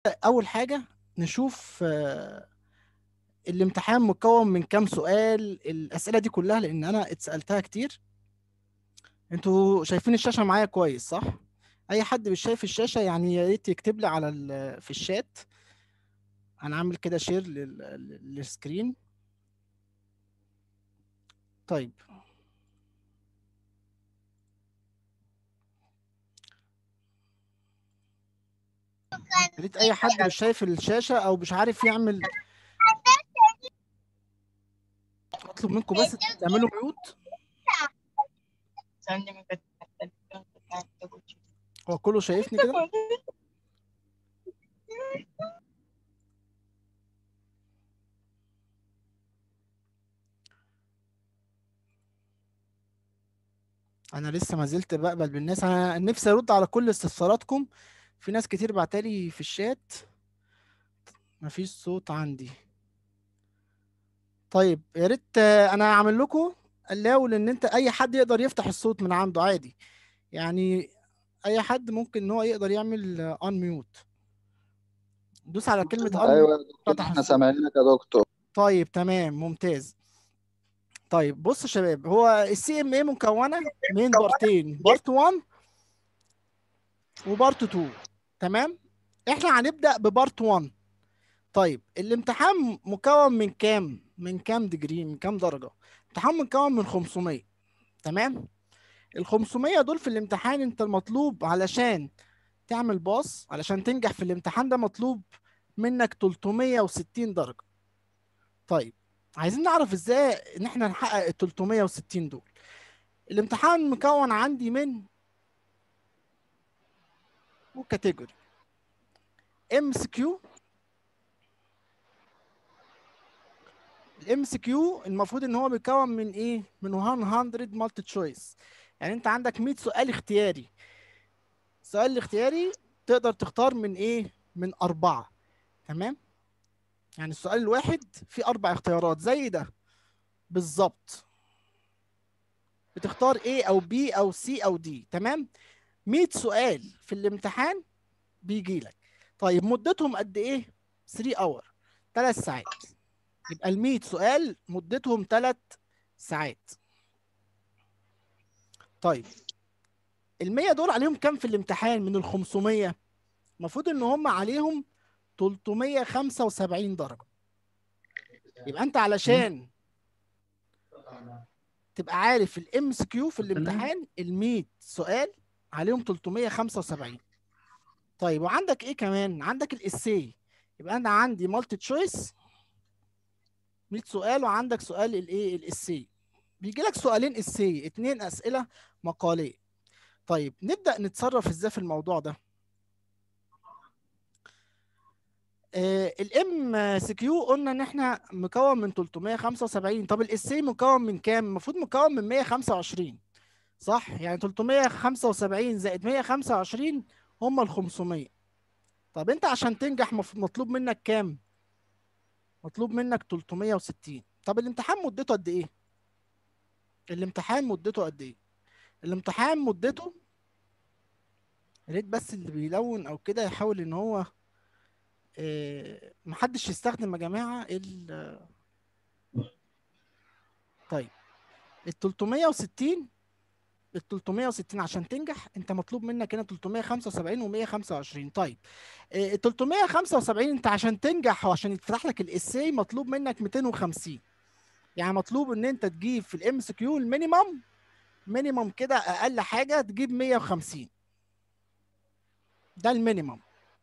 اول حاجه نشوف آه، الامتحان مكون من كام سؤال الاسئله دي كلها لان انا اتسالتها كتير انتوا شايفين الشاشه معايا كويس صح اي حد مش شايف الشاشه يعني يا ريت يكتب لي على ال- في الشات انا عامل كده شير لل- للسكرين طيب يا ريت اي حد مش شايف الشاشه او مش عارف يعمل اطلب منكم بس تعملوا ميوت Saan naman ka هو كله شايفني كده انا لسه ما زلت بقبل بالناس انا نفسي ارد على كل استفساراتكم في ناس كتير بعتلي في الشات مفيش صوت عندي طيب يا ريت آه، انا هعمل لكم الاول ان انت اي حد يقدر يفتح الصوت من عنده عادي يعني اي حد ممكن ان هو يقدر يعمل ان ميوت دوس على كلمة ان ايوه يا دكتور فتح احنا الصوت. سامعينك يا دكتور طيب تمام ممتاز طيب بص يا شباب هو السي ام اي مكونه من بارتين بارت 1 وبارت 2 تمام احنا هنبدا ببارت 1 طيب الامتحان مكون من كام من كام ديجري من كام درجه الامتحان مكون من 500 تمام ال 500 دول في الامتحان انت المطلوب علشان تعمل باص علشان تنجح في الامتحان ده مطلوب منك 360 درجه طيب عايزين نعرف ازاي ان احنا نحقق ال 360 دول الامتحان مكون عندي من وكاتيجوري ام اس كيو الام اس كيو المفروض ان هو بيتكون من ايه من 100 مالتي تشويس يعني انت عندك 100 سؤال اختياري السؤال الاختياري تقدر تختار من ايه من اربعه تمام يعني السؤال الواحد فيه اربع اختيارات زي ده بالظبط بتختار A او B او C او D تمام 100 سؤال في الامتحان بيجي لك طيب مدتهم قد ايه 3 اور 3 ساعات يبقى ال 100 سؤال مدتهم 3 ساعات طيب ال 100 دول عليهم كام في الامتحان من ال 500 المفروض ان هم عليهم 375 درجة يبقى انت علشان تبقى عارف الام اس كيو في الامتحان ال 100 سؤال عليهم 375 طيب وعندك ايه كمان عندك الاسي يبقى انا عندي مالتي تشويس 100 سؤال وعندك سؤال الايه الاسي بيجي لك سؤالين اسي اتنين اسئله مقاليه طيب نبدا نتصرف ازاي في الموضوع ده الام سي كيو قلنا ان احنا مكون من 375 طب الاسي مكون من كام المفروض مكون من 125 صح يعني 375 زائد 125 هم ال 500 طب انت عشان تنجح مف- مطلوب منك كام مطلوب منك 360 طب الامتحان مدته قد ايه الامتحان مدته قد ايه الامتحان مدته يا ريت بس اللي بيلون او كده يحاول ان هو آه، محدش يستخدم يا جماعه ال طيب ال 360 ال 360 عشان تنجح انت مطلوب منك هنا 375 و125 طيب آه، ال 375 انت عشان تنجح وعشان يتفتح لك الاساي مطلوب منك 250 يعني مطلوب ان انت تجيب في الام اس كيو المينيمم مينيمم كده اقل حاجه تجيب 150 ده المينيمم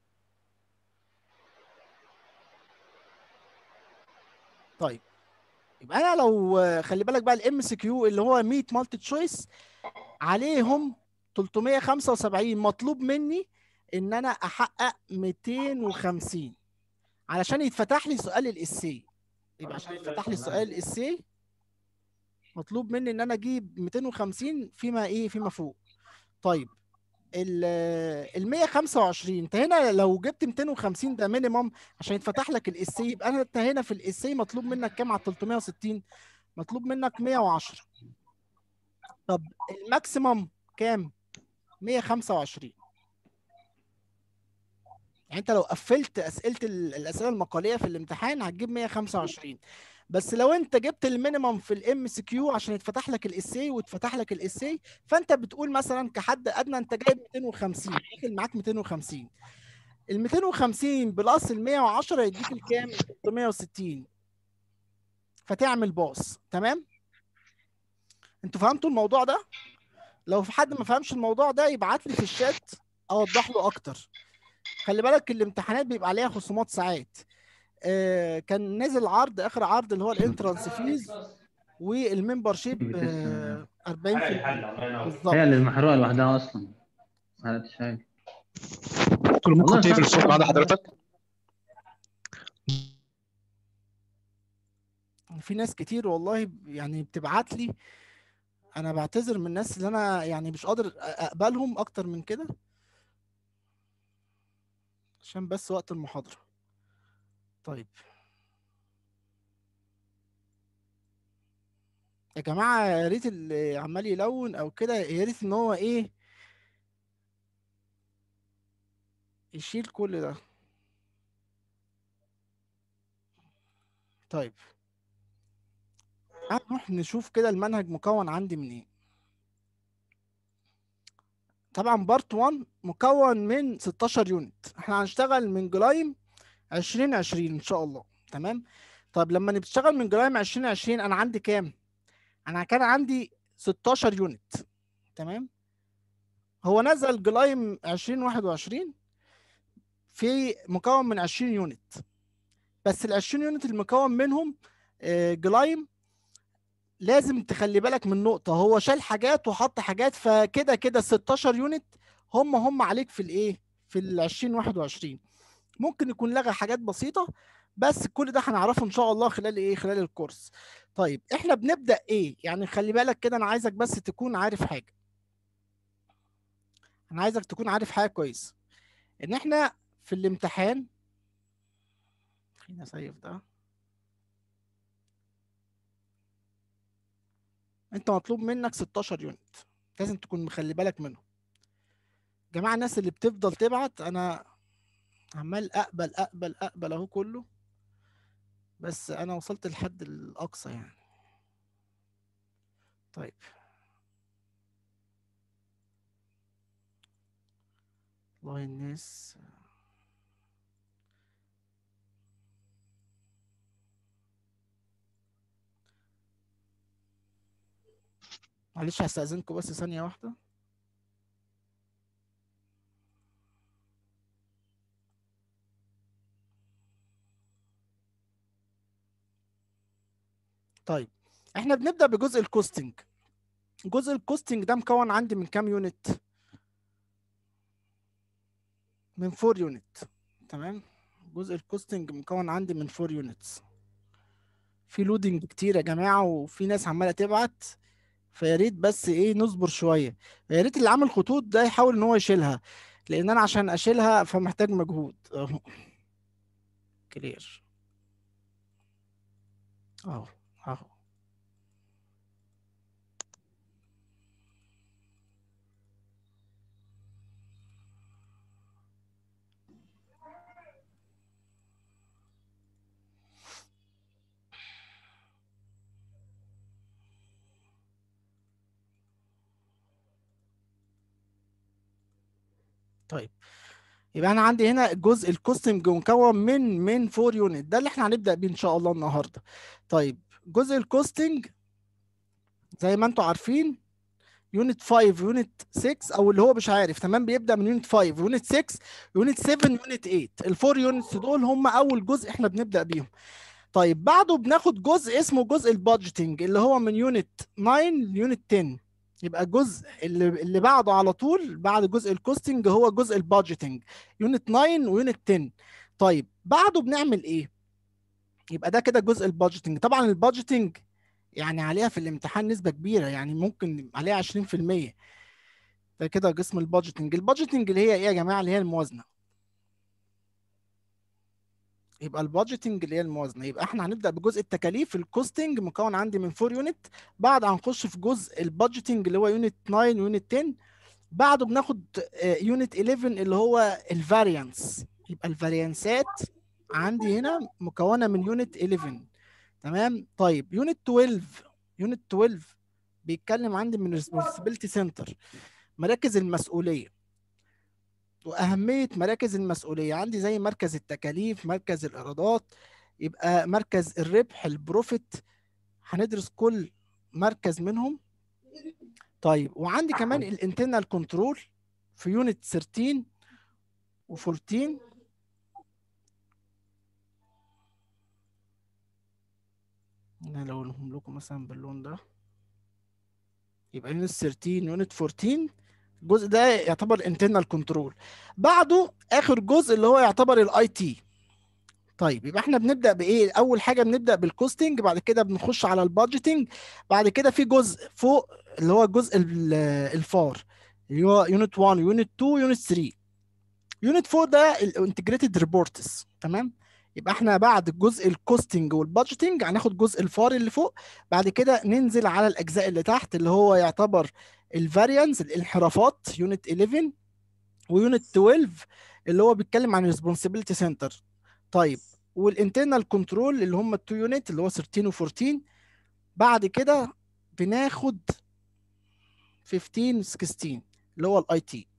طيب يبقى انا لو خلي بالك بقى الام اس كيو اللي هو 100 مالتي تشويس عليهم 375 مطلوب مني ان انا احقق 250 علشان يتفتح لي سؤال الاسي يبقى عشان يتفتح لي سؤال الاسي مطلوب مني ان انا اجيب 250 فيما ايه فيما فوق طيب ال ال 125 انت هنا لو جبت 250 ده مينيمم عشان يتفتح لك الاسي يبقى انا انت هنا في الاسي مطلوب منك كام على 360 مطلوب منك 110 طب الماكسيمم كام 125 يعني انت لو قفلت اسئله ال- الاسئله المقاليه في الامتحان هتجيب 125 بس لو انت جبت المينيمم في الام سي كيو عشان يتفتح لك الاسي ويتفتح لك الاسي فانت بتقول مثلا كحد ادنى انت جايب 250 داخل معاك 250 ال 250 بلس ال 110 يديك الكام 360 فتعمل باص تمام انتوا فهمتوا الموضوع ده لو في حد ما فهمش الموضوع ده يبعت لي في الشات اوضح له اكتر خلي بالك الامتحانات بيبقى عليها خصومات ساعات آه كان نازل عرض اخر عرض اللي هو الانترانس فيز والممبر شيب آه 40% بالظبط هي اللي محروقه لوحدها اصلا ما عرفتش حاجه دكتور ممكن والله تقفل فعلا. الصوت بعد حضرتك في ناس كتير والله ب- يعني بتبعت لي انا بعتذر من الناس اللي انا يعني مش قادر أ- اقبلهم اكتر من كده عشان بس وقت المحاضرة طيب يا جماعة يا ريت اللي عمال يلون او كده يا ريت ان هو ايه يشيل كل ده طيب هنروح نشوف كده المنهج مكون عندي من ايه طبعا بارت 1 مكون من 16 يونت احنا هنشتغل من جلايم 2020 ان شاء الله تمام طيب لما نشتغل من جلايم 2020 انا عندي كام انا كان عندي 16 يونت تمام هو نزل جلايم 2021 في مكون من 20 يونت بس ال 20 يونت المكون منهم آه، جلايم لازم تخلي بالك من نقطة هو شال حاجات وحط حاجات فكده كده 16 يونت هم هم عليك في الايه في ال 2021 ممكن يكون لغى حاجات بسيطة بس كل ده هنعرفه ان شاء الله خلال ايه خلال الكورس طيب احنا بنبدأ ايه يعني خلي بالك كده انا عايزك بس تكون عارف حاجة انا عايزك تكون عارف حاجة كويس ان احنا في الامتحان خلينا سيف ده انت مطلوب منك 16 يونت لازم تكون مخلي بالك منهم جماعة الناس اللي بتفضل تبعت انا عمال اقبل اقبل اقبل اهو كله بس انا وصلت لحد الاقصى يعني طيب والله الناس معلش هستأذنكم بس ثانية واحدة طيب احنا بنبدأ بجزء الكوستنج جزء الكوستنج ده مكون عندي من كام يونت من 4 يونت تمام جزء الكوستنج مكون عندي من 4 يونتس في لودنج كتير يا جماعة وفي ناس عمالة تبعت فيا ريت بس ايه نصبر شوية يا ريت اللي عامل خطوط ده يحاول ان هو يشيلها لان انا عشان اشيلها فمحتاج مجهود اهو كلير اهو اهو طيب يبقى انا عندي هنا الجزء الكوستنج مكون من من 4 يونت ده اللي احنا هنبدأ بيه ان شاء الله النهارده طيب جزء الكوستنج زي ما انتم عارفين يونت 5 يونت 6 او اللي هو مش عارف تمام بيبدأ من يونت 5 يونت 6 يونت 7 يونت 8 الفور يونتس دول هم اول جزء احنا بنبدأ بيهم طيب بعده بناخد جزء اسمه جزء البادجيتنج اللي هو من يونت 9 ليونت 10 يبقى الجزء اللي اللي بعده على طول بعد جزء الكوستنج هو جزء البادجيتنج يونت 9 ويونت 10 طيب بعده بنعمل ايه يبقى ده كده جزء البادجيتنج طبعا البادجيتنج يعني عليها في الامتحان نسبة كبيرة يعني ممكن عليها 20% ده كده قسم البادجيتنج البادجيتنج اللي هي ايه يا جماعة اللي هي الموازنة يبقى البادجيتنج اللي هي الموازنة يبقى احنا هنبدأ بجزء التكاليف الكوستنج مكون عندي من 4 يونت بعد هنخش في جزء البادجيتنج اللي هو يونت 9 ويونت 10 بعده بناخد يونت 11 اللي هو الفاريانس يبقى الفاريانسات عندي هنا مكونه من يونت 11 تمام طيب يونت 12 يونت 12 بيتكلم عندي من ريسبونسبيلتي سنتر مراكز المسؤوليه واهميه مراكز المسؤوليه عندي زي مركز التكاليف مركز الايرادات يبقى مركز الربح البروفيت هندرس كل مركز منهم طيب وعندي كمان الانترنال كنترول في يونت 13 و14 انا لو لهم لكم مثلا باللون ده يبقى يونت 13 يونت 14 الجزء ده يعتبر انترنال كنترول بعده اخر جزء اللي هو يعتبر الاي تي طيب يبقى احنا بنبدا بايه اول حاجه بنبدا بالكوستنج بعد كده بنخش على البادجيتنج بعد كده في جزء فوق اللي هو الجزء ال- الفار اللي هو يونت 1 يونت 2 يونت 3 يونت 4 ده الانتجريتد ريبورتس تمام يبقى احنا بعد الجزء الكوستنج والبادجيتنج هناخد جزء الفار اللي فوق بعد كده ننزل على الاجزاء اللي تحت اللي هو يعتبر الفاريانس الانحرافات يونت 11 ويونت 12 اللي هو بيتكلم عن ريسبونسبيلتي سنتر طيب والانترنال كنترول اللي هم التو يونت اللي هو 13 و14 بعد كده بناخد 15 16 اللي هو الاي تي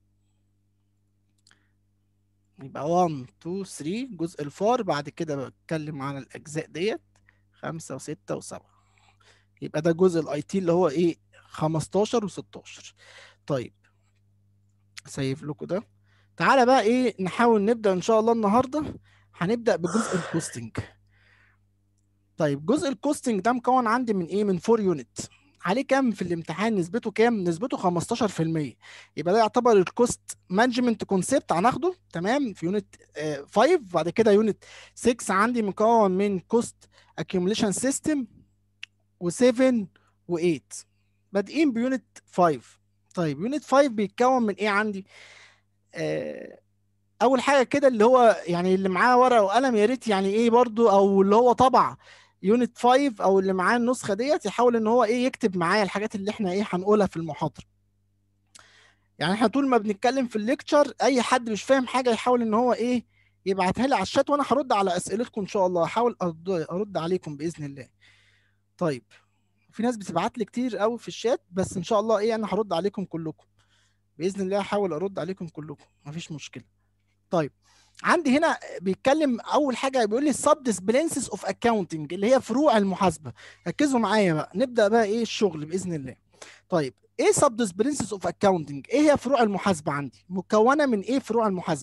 يبقى 1 2 3 جزء الفار بعد كده بتكلم عن الاجزاء ديت 5 و6 و7 يبقى ده جزء الاي تي اللي هو ايه 15 و16 طيب سيف لكم ده تعالى بقى ايه نحاول نبدا ان شاء الله النهارده هنبدا بجزء الكوستنج طيب جزء الكوستنج ده مكون عندي من ايه من 4 يونت عليه كام في الامتحان نسبته كام نسبته 15% يبقى ده يعتبر الكوست مانجمنت كونسيبت هناخده تمام في يونت 5 بعد كده يونت 6 عندي مكون من كوست اكيوميليشن سيستم و7 و8 بادئين بيونت 5 طيب يونت 5 بيتكون من ايه عندي آه اول حاجه كده اللي هو يعني اللي معاه ورقه وقلم يا ريت يعني ايه برضو او اللي هو طبع يونت 5 او اللي معاه النسخه ديت يحاول ان هو ايه يكتب معايا الحاجات اللي احنا ايه هنقولها في المحاضره يعني احنا طول ما بنتكلم في الليكتشر اي حد مش فاهم حاجه يحاول ان هو ايه يبعتها لي على الشات وانا هرد على اسئلتكم ان شاء الله هحاول ارد ارد عليكم باذن الله طيب في ناس بتبعت لي كتير قوي في الشات بس ان شاء الله ايه انا هرد عليكم كلكم باذن الله هحاول ارد عليكم كلكم مفيش مشكله طيب عندي هنا بيتكلم اول حاجه بيقول لي السب ديسبلينسز اوف اكاونتنج اللي هي فروع المحاسبه ركزوا معايا بقى نبدا بقى ايه الشغل باذن الله طيب ايه سب ديسبلينسز اوف اكاونتنج ايه هي فروع المحاسبه عندي مكونه من ايه فروع المحاسبه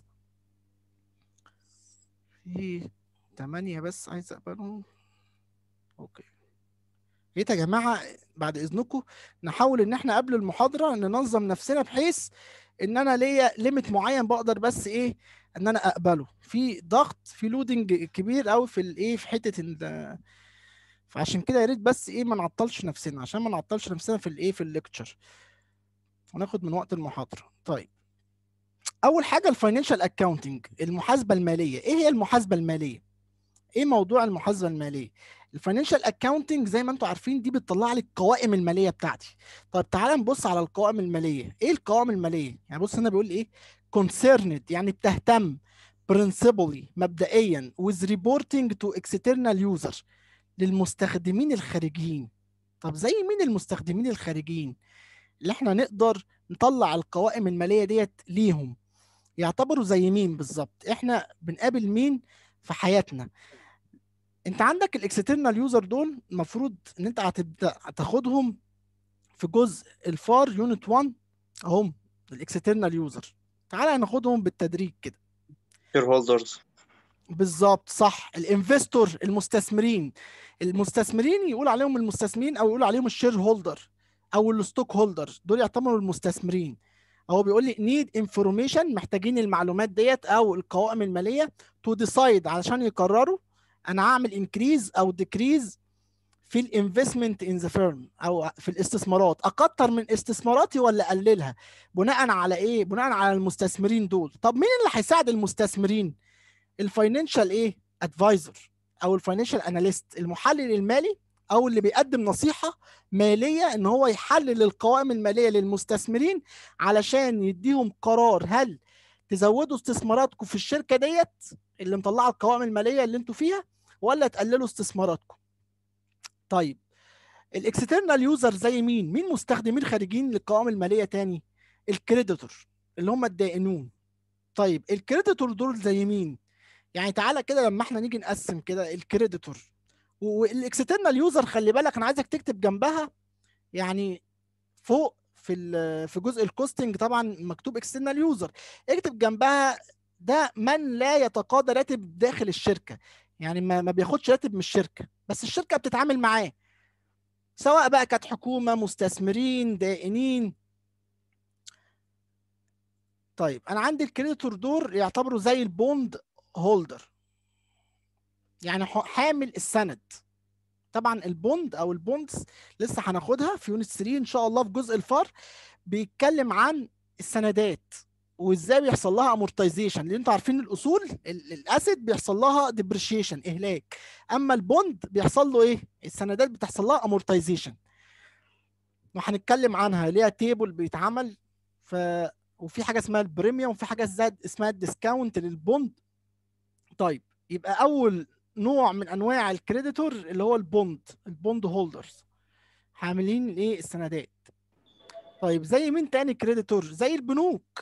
في 8 بس عايز اقبلهم اوكي ايه يا جماعه بعد اذنكم نحاول ان احنا قبل المحاضره ننظم نفسنا بحيث ان انا ليا ليميت معين بقدر بس ايه ان انا اقبله في ضغط في لودنج كبير قوي في الايه في حته ال فعشان كده يا ريت بس ايه ما نعطلش نفسنا عشان ما نعطلش نفسنا في الايه في الليكتشر وناخد من وقت المحاضره طيب اول حاجه الفاينانشال اكاونتنج المحاسبه الماليه ايه هي المحاسبه الماليه ايه موضوع المحاسبه الماليه الفاينانشال اكاونتنج زي ما انتم عارفين دي بتطلع لي القوائم الماليه بتاعتي طيب تعالى نبص على القوائم الماليه ايه القوائم الماليه يعني بص هنا بيقول ايه concerned يعني بتهتم principally مبدئيا with reporting to external user للمستخدمين الخارجيين طب زي مين المستخدمين الخارجيين اللي احنا نقدر نطلع القوائم الماليه ديت ليهم يعتبروا زي مين بالظبط احنا بنقابل مين في حياتنا انت عندك الاكسترنال يوزر دول المفروض ان انت هتبدا تاخدهم في جزء الفار يونت 1 اهم الاكسترنال يوزر تعالى ناخدهم بالتدريج كده شير هولدرز بالظبط صح الانفستور المستثمرين المستثمرين يقول عليهم المستثمرين او يقول عليهم الشير هولدر او الستوك هولدر دول يعتبروا المستثمرين هو بيقول لي نيد انفورميشن محتاجين المعلومات ديت او القوائم الماليه تو ديسايد علشان يقرروا انا هعمل انكريز او ديكريز في الانفستمنت ان ذا فيرم او في الاستثمارات اكتر من استثماراتي ولا اقللها بناء على ايه بناء على المستثمرين دول طب مين اللي هيساعد المستثمرين الفاينانشال ايه ادفايزر او الفاينانشال اناليست المحلل المالي او اللي بيقدم نصيحه ماليه ان هو يحلل القوائم الماليه للمستثمرين علشان يديهم قرار هل تزودوا استثماراتكم في الشركه ديت اللي مطلعه القوائم الماليه اللي انتوا فيها ولا تقللوا استثماراتكم طيب الاكسترنال يوزر زي مين مين مستخدمين خارجيين للقوائم الماليه تاني الكريديتور اللي هم الدائنون طيب الكريديتور دول زي مين يعني تعالى كده لما احنا نيجي نقسم كده الكريديتور والاكسترنال يوزر خلي بالك انا عايزك تكتب جنبها يعني فوق في ال- في جزء الكوستنج طبعا مكتوب اكسترنال يوزر اكتب جنبها ده من لا يتقاضى راتب داخل الشركه يعني ما ما بياخدش راتب من الشركه بس الشركه بتتعامل معاه سواء بقى كانت حكومه مستثمرين دائنين طيب انا عندي الكريديتور دول يعتبروا زي البوند هولدر يعني ح- حامل السند طبعا البوند او البوندز لسه هناخدها في يونت 3 ان شاء الله في جزء الفار بيتكلم عن السندات وازاي بيحصل لها امورتايزيشن لان انتوا عارفين الاصول ال- الاسيد بيحصل لها ديبريشيشن اهلاك اما البوند بيحصل له ايه السندات بتحصل لها امورتايزيشن وهنتكلم عنها ليها تيبل بيتعمل ف وفي حاجه اسمها البريميوم وفي حاجه زاد اسمها الديسكاونت للبوند طيب يبقى اول نوع من انواع الكريديتور اللي هو البوند البوند هولدرز حاملين الايه السندات طيب زي مين تاني كريديتور زي البنوك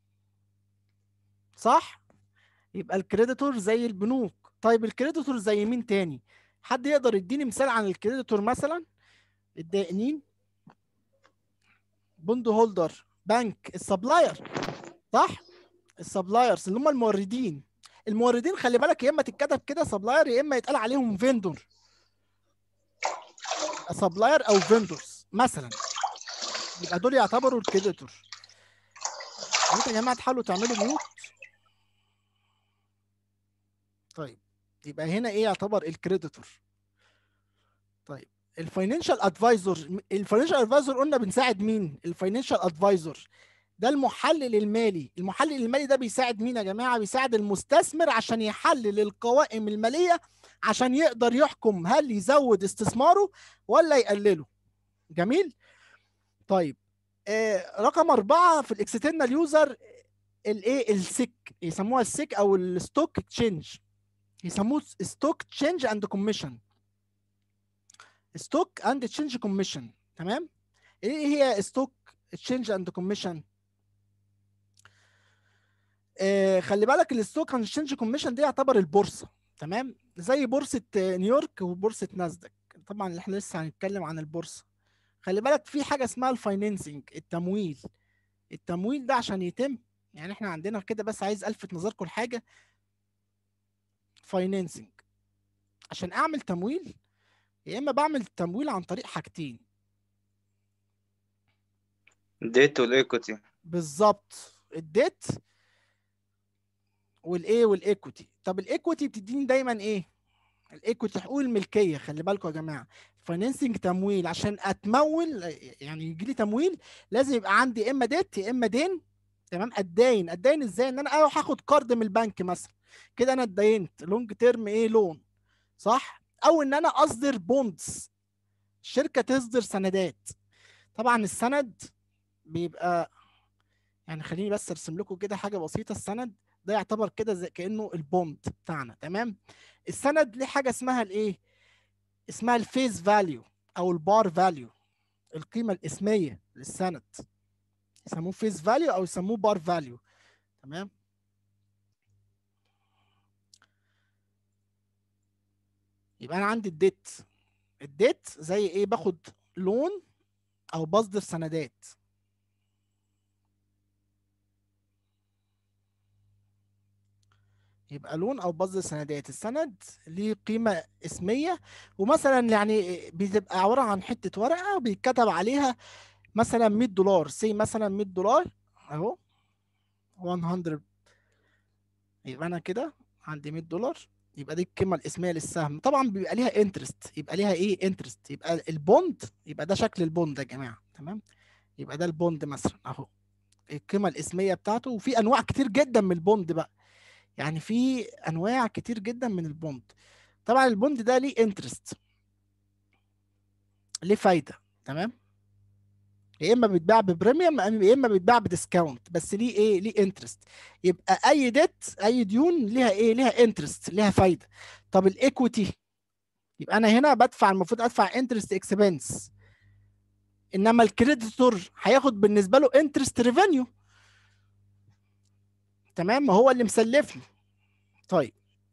صح يبقى الكريديتور زي البنوك طيب الكريديتور زي مين تاني حد يقدر يديني مثال عن الكريديتور مثلا الدائنين بوند هولدر بنك السبلاير صح السبلايرز اللي هم الموردين الموردين خلي بالك يا اما تتكتب كده سبلاير يا اما يتقال عليهم فيندور سبلاير او فيندورز مثلا يبقى دول يعتبروا الكريديتور انتوا يا جماعه تحاولوا تعملوا ميوت طيب يبقى هنا ايه يعتبر الكريديتور طيب الفاينانشال ادفايزر الفاينانشال ادفايزر قلنا بنساعد مين الفاينانشال ادفايزر ده المحلل المالي المحلل المالي ده بيساعد مين يا جماعه بيساعد المستثمر عشان يحلل القوائم الماليه عشان يقدر يحكم هل يزود استثماره ولا يقلله جميل طيب آه رقم أربعة في الاكسترنال يوزر الايه السيك يسموها السيك او الستوك تشينج يسموه ستوك تشينج اند كوميشن ستوك اند تشينج كوميشن تمام ايه هي ستوك تشينج اند كوميشن خلي بالك الستوك اند تشينج كوميشن دي يعتبر البورصه تمام زي بورصه آه، نيويورك وبورصه ناسداك طبعا اللي احنا لسه هنتكلم عن البورصه خلي بالك في حاجه اسمها الفاينانسنج التمويل التمويل ده عشان يتم يعني احنا عندنا كده بس عايز الفت نظركم لحاجه فاينانسنج عشان اعمل تمويل يا اما بعمل تمويل عن طريق حاجتين ديت والايكوتي بالظبط الديت والايه والايكوتي طب الايكوتي بتديني دايما ايه الايكوتي حقوق الملكيه خلي بالكم يا جماعه فاينانسنج تمويل عشان اتمول يعني يجي لي تمويل لازم يبقى عندي يا اما ديت يا اما دين تمام اتداين اتداين ازاي ان انا اروح اخد قرض من البنك مثلا كده انا اتداينت لونج تيرم ايه لون صح او ان انا اصدر بوندز الشركه تصدر سندات طبعا السند بيبقى يعني خليني بس ارسم لكم كده حاجه بسيطه السند ده يعتبر كده زي كانه البوند بتاعنا تمام السند ليه حاجه اسمها الايه اسمها الفيس فاليو او البار فاليو القيمه الاسميه للسند يسموه فيس فاليو او يسموه بار فاليو تمام يبقى انا عندي الديت الديت زي ايه باخد لون او بصدر سندات يبقى لون او بصدر سندات السند ليه قيمه اسميه ومثلا يعني بتبقى عباره عن حته ورقه بيتكتب عليها مثلا 100 دولار سي مثلا 100 دولار اهو 100 يبقى انا كده عندي 100 دولار يبقى دي القيمه الاسميه للسهم طبعا بيبقى ليها انترست يبقى ليها ايه انترست يبقى البوند يبقى ده شكل البوند يا جماعه تمام يبقى ده البوند مثلا اهو القيمه الاسميه بتاعته وفي انواع كتير جدا من البوند بقى يعني في انواع كتير جدا من البوند طبعا البوند ده ليه انترست ليه فايده تمام يا اما بيتباع ببريميوم يا اما بيتباع بديسكاونت بس ليه ايه ليه انترست يبقى اي ديت اي ديون ليها ايه ليها انترست ليها فايده طب الايكويتي يبقى انا هنا بدفع المفروض ادفع انترست اكسبنس انما الكريديتور هياخد بالنسبه له انترست ريفينيو تمام ما هو اللي مسلفني طيب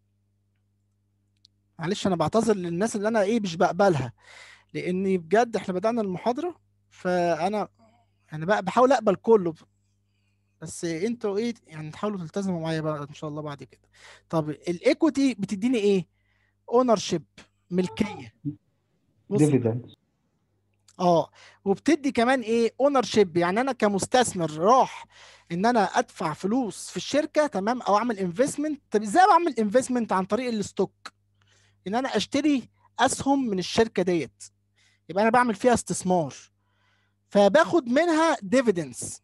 معلش انا بعتذر للناس اللي انا ايه مش بقبلها لاني بجد احنا بدأنا المحاضرة فانا يعني بقى بحاول اقبل كله بس انتوا ايه يعني تحاولوا تلتزموا معايا بقى ان شاء الله بعد كده طب الايكويتي بتديني ايه اونر شيب ملكية بص ديفيدند اه وبتدي كمان ايه اونر شيب يعني انا كمستثمر راح ان انا ادفع فلوس في الشركه تمام او اعمل انفستمنت طب ازاي بعمل انفستمنت عن طريق الستوك ان انا اشتري اسهم من الشركه ديت يبقى انا بعمل فيها استثمار فباخد منها ديفيدنس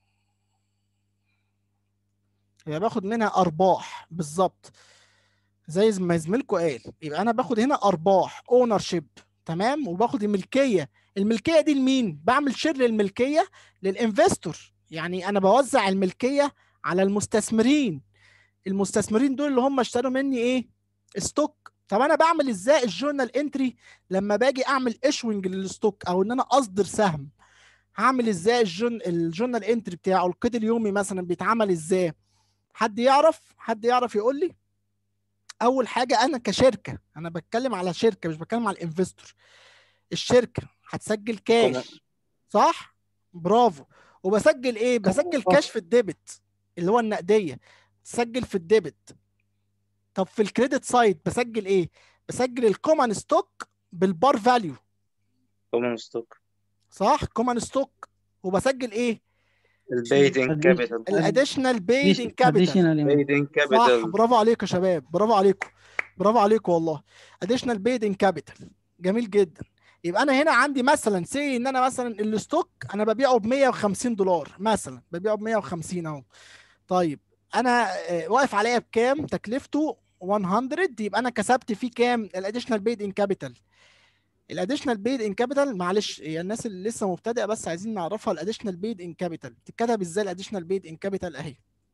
يبقى باخد منها ارباح بالظبط زي ما زميلكم قال يبقى انا باخد هنا ارباح اونر شيب تمام وباخد الملكيه الملكيه دي لمين بعمل شير للملكيه للانفستور يعني انا بوزع الملكيه على المستثمرين المستثمرين دول اللي هم اشتروا مني ايه ستوك طب انا بعمل ازاي الجورنال انتري لما باجي اعمل ايشوينج للستوك او ان انا اصدر سهم هعمل ازاي الجون الجورنال انتري بتاعه القيد اليومي مثلا بيتعمل ازاي حد يعرف حد يعرف يقول لي اول حاجه انا كشركه انا بتكلم على شركه مش بتكلم على الانفستور الشركه هتسجل كاش صح برافو وبسجل ايه بسجل كاش في الديبت اللي هو النقديه تسجل في الديبت طب في الكريدت سايد بسجل ايه بسجل الكومن ستوك بالبار فاليو كومن ستوك صح كومن ستوك وبسجل ايه البيد ان Addition- كابيتال الاديشنال بيد ان كابيتال بيد ان صح كابيتال برافو عليكم يا شباب برافو عليكم برافو عليكم والله اديشنال بيد ان كابيتال جميل جدا يبقى انا هنا عندي مثلا سي ان انا مثلا الستوك انا ببيعه ب 150 دولار مثلا ببيعه ب 150 اهو طيب انا آه، واقف عليا بكام تكلفته 100 يبقى انا كسبت فيه كام الاديشنال بيد ان كابيتال الاديشنال بيد ان كابيتال معلش هي الناس اللي لسه مبتدئه بس عايزين نعرفها الاديشنال بيد ان كابيتال تتكتب ازاي الاديشنال بيد ان كابيتال اهي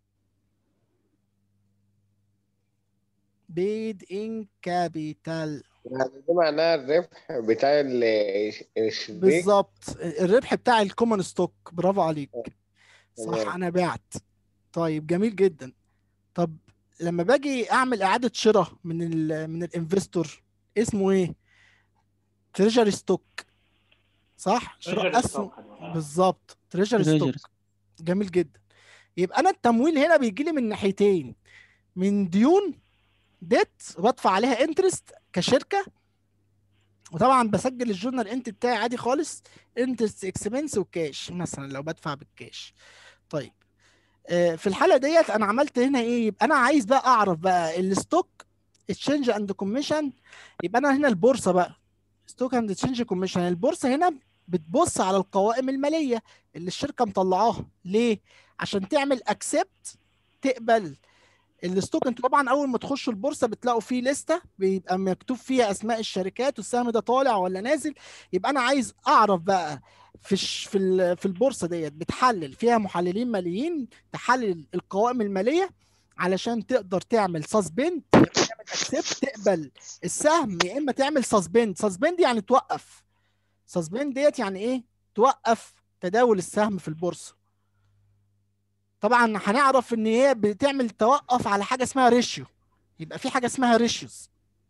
بيد ان كابيتال يعني دي معناها الربح بتاع ال- الشريك بالظبط الربح بتاع الكومن ستوك برافو عليك صح تمام. انا بعت طيب جميل جدا طب لما باجي اعمل اعاده شراء من ال من الانفستور اسمه ايه تريجري ستوك صح شراء اسهم بالظبط تريجري ستوك Treasury. جميل جدا يبقى انا التمويل هنا بيجي لي من ناحيتين من ديون ديت بدفع عليها انترست كشركه وطبعا بسجل الجورنال انت بتاعي عادي خالص انترست اكسبنس وكاش مثلا لو بدفع بالكاش طيب آه، في الحاله ديت انا عملت هنا ايه يبقى انا عايز بقى اعرف بقى الستوك تشينج اند كوميشن يبقى انا هنا البورصه بقى ستوك اند تشينج كوميشن البورصه هنا بتبص على القوائم الماليه اللي الشركه مطلعاها ليه عشان تعمل اكسبت تقبل الستوك انتوا طبعا اول ما تخشوا البورصه بتلاقوا فيه لسته بيبقى مكتوب فيها اسماء الشركات والسهم ده طالع ولا نازل يبقى انا عايز اعرف بقى في الش- في ال- في البورصه ديت بتحلل فيها محللين ماليين تحلل القوائم الماليه علشان تقدر تعمل سسبند تعمل اكسبت تقبل السهم يا اما تعمل سسبند سسبند يعني توقف سسبند ديت يعني ايه توقف تداول السهم في البورصه طبعا هنعرف ان هي بتعمل توقف على حاجه اسمها ريشيو يبقى في حاجه اسمها ريشيوز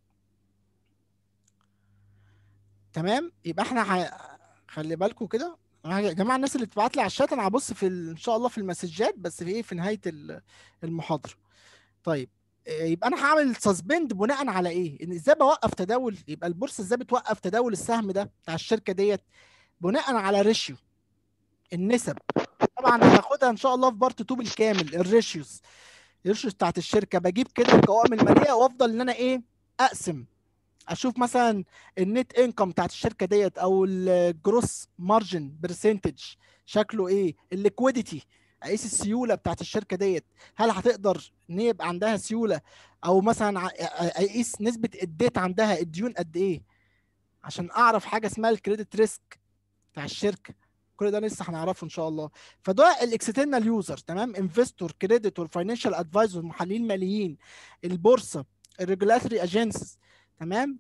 تمام يبقى احنا ح... خلي بالكم كده يا جماعه الناس اللي بتبعت لي على الشات انا هبص في ال... ان شاء الله في المسجات بس في ايه في نهايه ال- المحاضره طيب إيه، يبقى انا هعمل سسبند بناء على ايه ان ازاي بوقف تداول يبقى البورصه ازاي بتوقف تداول السهم ده بتاع الشركه ديت بناء على ريشيو النسب طبعا هناخدها ان شاء الله في بارت 2 بالكامل الريشيوز الريشيوز بتاعت الشركه بجيب كده القوائم الماليه وافضل ان انا ايه اقسم اشوف مثلا النت انكم بتاعت الشركه ديت او الجروس مارجن برسنتج شكله ايه الليكويديتي اقيس السيوله بتاعت الشركه ديت هل هتقدر ان هي يبقى عندها سيوله او مثلا ع- اقيس نسبه الديت عندها الديون قد ايه عشان اعرف حاجه اسمها الكريدت ريسك بتاع الشركه كل ده لسه هنعرفه ان شاء الله فده الاكسترنال يوزر تمام انفستور كريديتور فاينانشال ادفايزر محللين ماليين البورصه الريجولاتوري اجنسيز تمام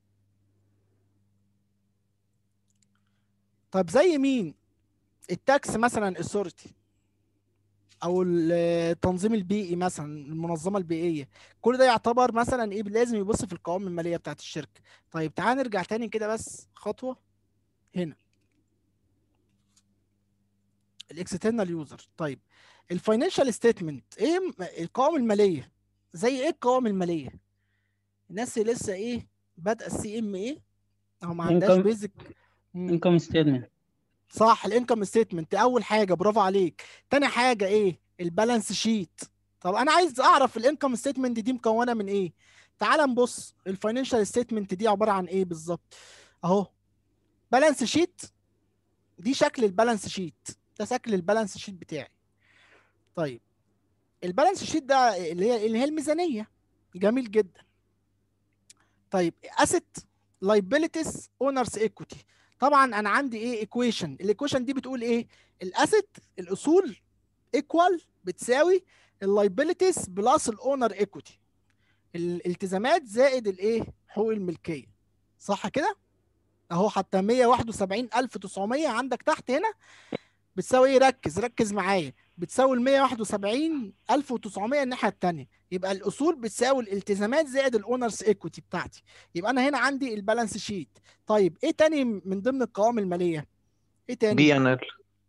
طب زي مين التاكس مثلا السورتي او التنظيم البيئي مثلا المنظمه البيئيه كل ده يعتبر مثلا ايه لازم يبص في القوائم الماليه بتاعت الشركه طيب تعال نرجع تاني كده بس خطوه هنا الاكسترنال يوزر طيب الفاينانشال ستيتمنت ايه م- القوائم الماليه زي ايه القوائم الماليه الناس اللي لسه ايه بادئه السي ام ايه او ما عندهاش Income- بيزك انكم ستيتمنت صح الانكم ستيتمنت اول حاجه برافو عليك تاني حاجه ايه البالانس شيت طب انا عايز اعرف الانكم ستيتمنت دي مكونه من ايه تعال نبص الفاينانشال ستيتمنت دي عباره عن ايه بالظبط اهو بالانس شيت دي شكل البالانس شيت ده شكل البالانس شيت بتاعي طيب البالانس شيت ده اللي هي اللي هي الميزانيه جميل جدا طيب اسيت liabilities owners equity طبعا انا عندي ايه ايكويشن الايكويشن دي بتقول ايه الاسيت الاصول ايكوال بتساوي اللايبيليتيز بلس الاونر ايكويتي الالتزامات زائد الايه حقوق الملكيه صح كده اهو حتى 171900 عندك تحت هنا بتساوي ايه ركز ركز معايا بتساوي ال 171900 الناحيه الثانيه يبقى الاصول بتساوي الالتزامات زائد الاونرز ايكويتي بتاعتي يبقى انا هنا عندي البالانس شيت طيب ايه تاني من ضمن القوائم الماليه ايه تاني بي ان ال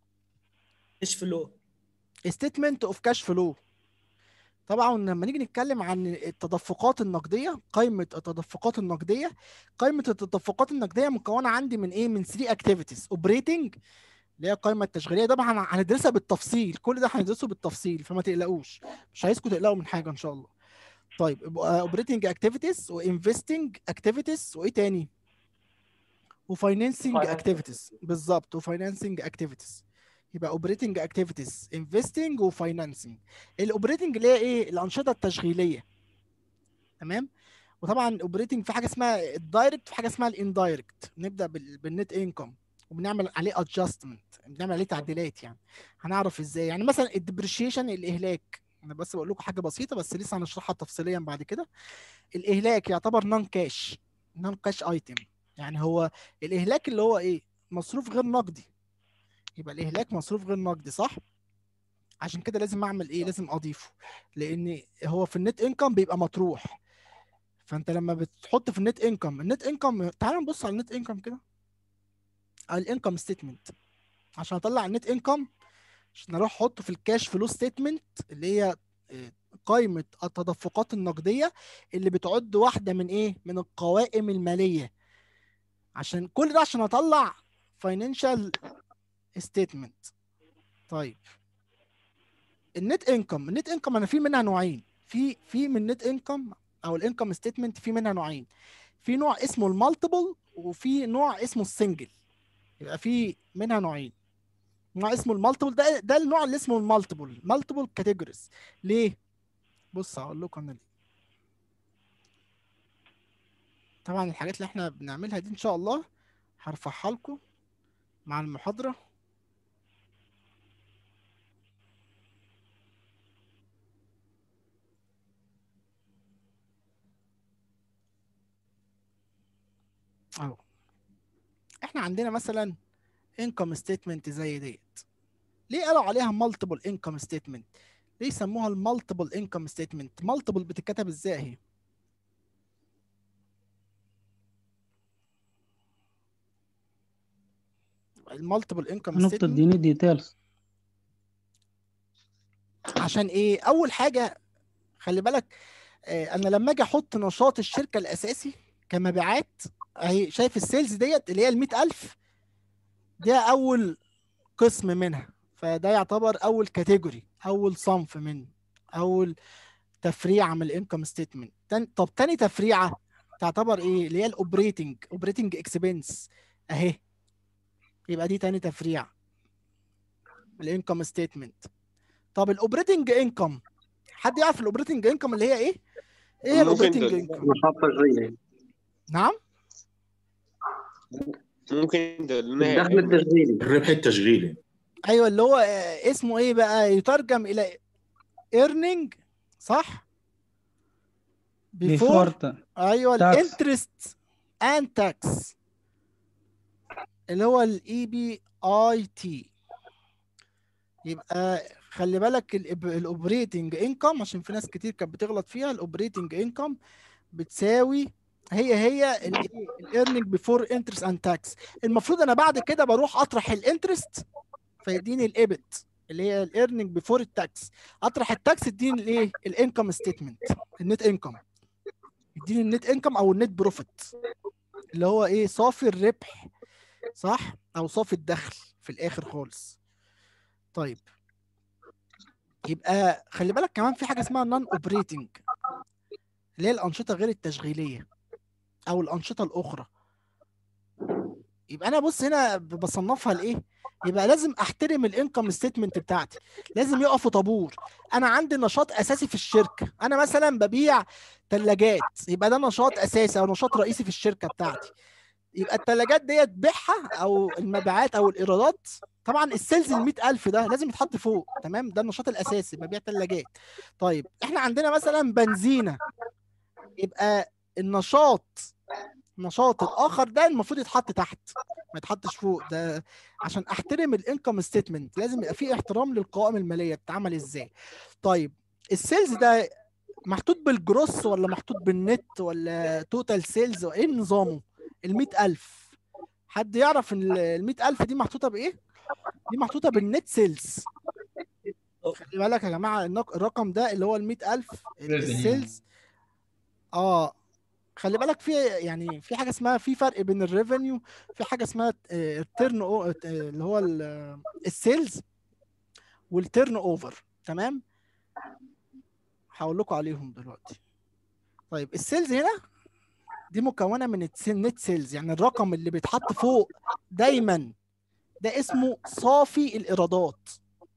ايش فلو ستيتمنت اوف كاش فلو طبعا لما نيجي نتكلم عن التدفقات النقديه قائمه التدفقات النقديه قائمه التدفقات النقديه مكونه عندي من ايه من 3 اكتيفيتيز اوبريتنج اللي هي القائمه التشغيليه طبعا هندرسها بالتفصيل كل ده هندرسه بالتفصيل فما تقلقوش مش عايزكم تقلقوا من حاجه ان شاء الله طيب اوبريتنج اكتيفيتيز وانفستنج اكتيفيتيز وايه تاني وفاينانسنج Financing. اكتيفيتيز بالظبط وفاينانسنج اكتيفيتيز يبقى اوبريتنج اكتيفيتيز انفستنج وفاينانسنج الاوبريتنج اللي هي ايه الانشطه التشغيليه تمام وطبعا الاوبريتنج في حاجه اسمها الدايركت في حاجه اسمها الاندايركت نبدا بال- بالنت انكم وبنعمل عليه ادجستمنت بنعمل عليه تعديلات يعني هنعرف ازاي يعني مثلا الديبريشيشن الاهلاك انا بس بقول لكم حاجه بسيطه بس لسه هنشرحها تفصيليا بعد كده الاهلاك يعتبر نون كاش نون كاش ايتم يعني هو الاهلاك اللي هو ايه مصروف غير نقدي يبقى الاهلاك مصروف غير نقدي صح عشان كده لازم اعمل ايه لازم اضيفه لان هو في النت انكم بيبقى مطروح فانت لما بتحط في النت انكم النت انكم تعال نبص على النت انكم كده على الانكم ستيتمنت عشان اطلع النت انكم عشان اروح احطه في الكاش فلو ستيتمنت اللي هي آه، قائمه التدفقات النقديه اللي بتعد واحده من ايه من القوائم الماليه عشان كل ده عشان اطلع فاينانشال ستيتمنت طيب النت انكم النت انكم انا في منها نوعين في في من النت انكم او الانكم ستيتمنت في منها نوعين في نوع اسمه المالتيبل وفي نوع اسمه السنجل يبقى في منها نوعين نوع اسمه المالتيبل ده ده النوع اللي اسمه المالتيبل مالتيبل كاتيجوريز ليه بص هقول لكم انا ليه طبعا الحاجات اللي احنا بنعملها دي ان شاء الله هرفعها لكم مع المحاضرة اهو احنا عندنا مثلا income statement زي ديت ليه قالوا عليها multiple income statement ليه سموها المالتيبل income statement multiple بتتكتب ازاي اهي المالتيبل انكم نقطة ستيتمنت اديني ديتيلز عشان ايه اول حاجه خلي بالك آه، انا لما اجي احط نشاط الشركه الاساسي كمبيعات اهي شايف السيلز ديت اللي هي ال 100000 ده اول قسم منها فده يعتبر اول كاتيجوري اول صنف منه اول تفريعه من الانكم ستيتمنت طب تاني تفريعه تعتبر ايه اللي هي الاوبريتنج اوبريتنج اكسبنس اهي يبقى دي تاني تفريعه الانكم ستيتمنت طب الاوبريتنج انكم حد يعرف الاوبريتنج انكم اللي هي ايه ايه ممكن الاوبريتنج تقول- انكم نشاط تشغيلي نعم ممكن تدلنا الدخل التشغيلي الربح التشغيلي ايوه اللي هو آه، اسمه ايه بقى يترجم الى earning صح بيفور before ايوه tax. الانترست اند تاكس اللي هو الاي بي اي تي يبقى خلي بالك الاوبريتنج انكم عشان في ناس كتير كانت بتغلط فيها الاوبريتنج انكم بتساوي هي هي الايرنينج بيفور انترست اند تاكس المفروض انا بعد كده بروح اطرح الانترست فيديني الايبت اللي هي الايرنينج بيفور التاكس اطرح التاكس يديني الايه الانكم ستيتمنت النت انكم يديني النت انكم او النت بروفيت اللي هو ايه صافي الربح صح او صافي الدخل في الاخر خالص طيب يبقى خلي بالك كمان في حاجه اسمها نون اوبريتنج اللي هي الانشطه غير التشغيليه او الانشطه الاخرى يبقى انا بص هنا ب- بصنفها لايه يبقى لازم احترم الانكم ستيتمنت بتاعتي لازم يقفوا طابور انا عندي نشاط اساسي في الشركه انا مثلا ببيع ثلاجات يبقى ده نشاط اساسي او نشاط رئيسي في الشركه بتاعتي يبقى الثلاجات ديت بيعها او المبيعات او الايرادات طبعا السيلز ال 100000 ده لازم يتحط فوق تمام ده النشاط الاساسي ببيع ثلاجات طيب احنا عندنا مثلا بنزينه يبقى النشاط النشاط الاخر ده المفروض يتحط تحت ما يتحطش فوق ده عشان احترم الانكم ستيتمنت لازم يبقى في احترام للقوائم الماليه بتتعمل ازاي طيب السيلز ده محطوط بالجروس ولا محطوط بالنت ولا توتال سيلز ايه نظامه ال 100000 حد يعرف ان ال 100000 دي محطوطه بايه دي محطوطه بالنت سيلز خلي بالك يا جماعه النق- الرقم ده اللي هو ال 100000 السيلز اه خلي بالك في يعني في حاجه اسمها في فرق بين الريفينيو في حاجه اسمها التيرن اللي هو ال- السيلز والتيرن اوفر تمام هقول لكم عليهم دلوقتي طيب السيلز هنا دي مكونه من النت سيلز يعني الرقم اللي بيتحط فوق دايما ده اسمه صافي الايرادات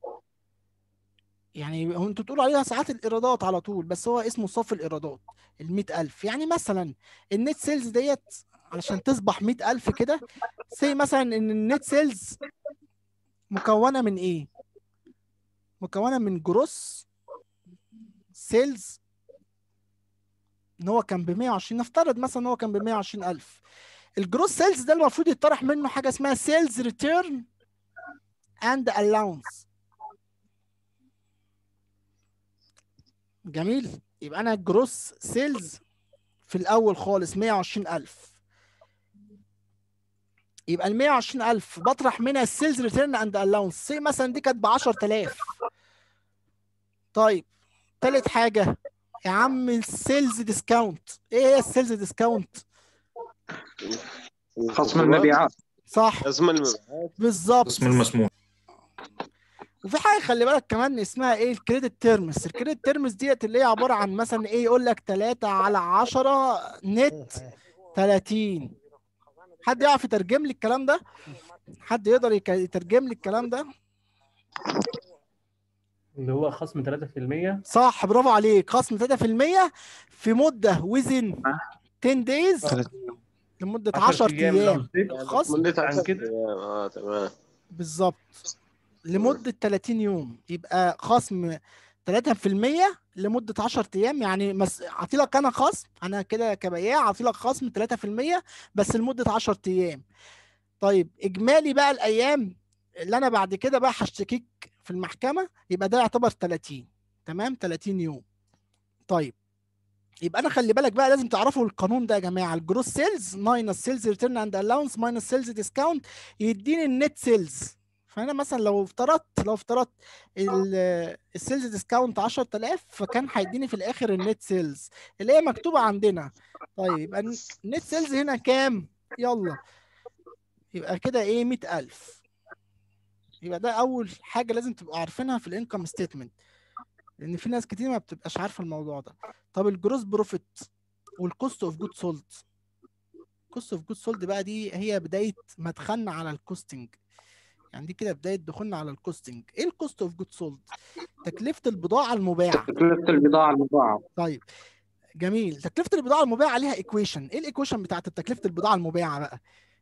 يعني هو انتوا بتقولوا عليها ساعات الايرادات على طول بس هو اسمه صافي الايرادات ال 100000 يعني مثلا النت سيلز ديت علشان تصبح 100000 كده سي مثلا ان النت سيلز مكونه من ايه مكونه من جروس سيلز ان هو كان ب 120 نفترض مثلا ان هو كان ب 120000 الجروس سيلز ده المفروض يطرح منه حاجه اسمها سيلز ريتيرن اند الاونس جميل يبقى انا الجروس سيلز في الاول خالص 120000 يبقى ال 120000 بطرح منها السيلز ريتيرن اند الاونس سي مثلا دي كانت ب 10000 طيب تالت حاجه يا عم السيلز ديسكاونت ايه هي السيلز ديسكاونت خصم المبيعات صح اسم المبيعات بالظبط اسم المسموح وفي حاجه خلي بالك كمان اسمها ايه الكريدت تيرمز الكريدت تيرمز ديت اللي هي عباره عن مثلا ايه يقول لك 3 على 10 نت 30 حد يعرف يترجم لي الكلام ده حد يقدر يك- يترجم لي الكلام ده اللي هو خصم 3% صح برافو عليك خصم 3% في مده وزن 10 دايز لمده 10 ايام يعني خصم مدة عن 10 كده. أيام. اه تمام بالظبط لمدة 30 يوم يبقى خصم 3% لمدة 10 أيام يعني مس... أعطيلك أنا خصم أنا كده كبياع أعطيلك خصم 3% بس لمدة 10 أيام طيب إجمالي بقى الأيام اللي أنا بعد كده بقى هشتكيك في المحكمة يبقى ده يعتبر 30 تمام 30 يوم طيب يبقى انا خلي بالك بقى لازم تعرفوا القانون ده يا جماعه الجروس سيلز ماينس سيلز ريتيرن اند الاونس ماينس سيلز ديسكاونت يديني النت سيلز فانا مثلا لو افترضت لو افترضت ال- السيلز ديسكاونت 10000 فكان هيديني في الاخر النت سيلز اللي هي مكتوبه عندنا طيب يبقى النت سيلز هنا كام يلا يبقى كده ايه 100000 يبقى ده اول حاجه لازم تبقوا عارفينها في الانكم ستيتمنت لان في ناس كتير ما بتبقاش عارفه الموضوع ده طب الجروس بروفيت والكوست اوف جود سولد كوست اوف جود سولد بقى دي هي بدايه مدخلنا على الكوستنج يعني دي كده بدايه دخولنا على الكوستنج ايه الكوست اوف جود سولد تكلفه البضاعه المباعه تكلفة البضاعة المباعة طيب جميل تكلفه البضاعه المباعه عليها ايكويشن ايه الايكويشن بتاعت تكلفه البضاعه المباعه بقى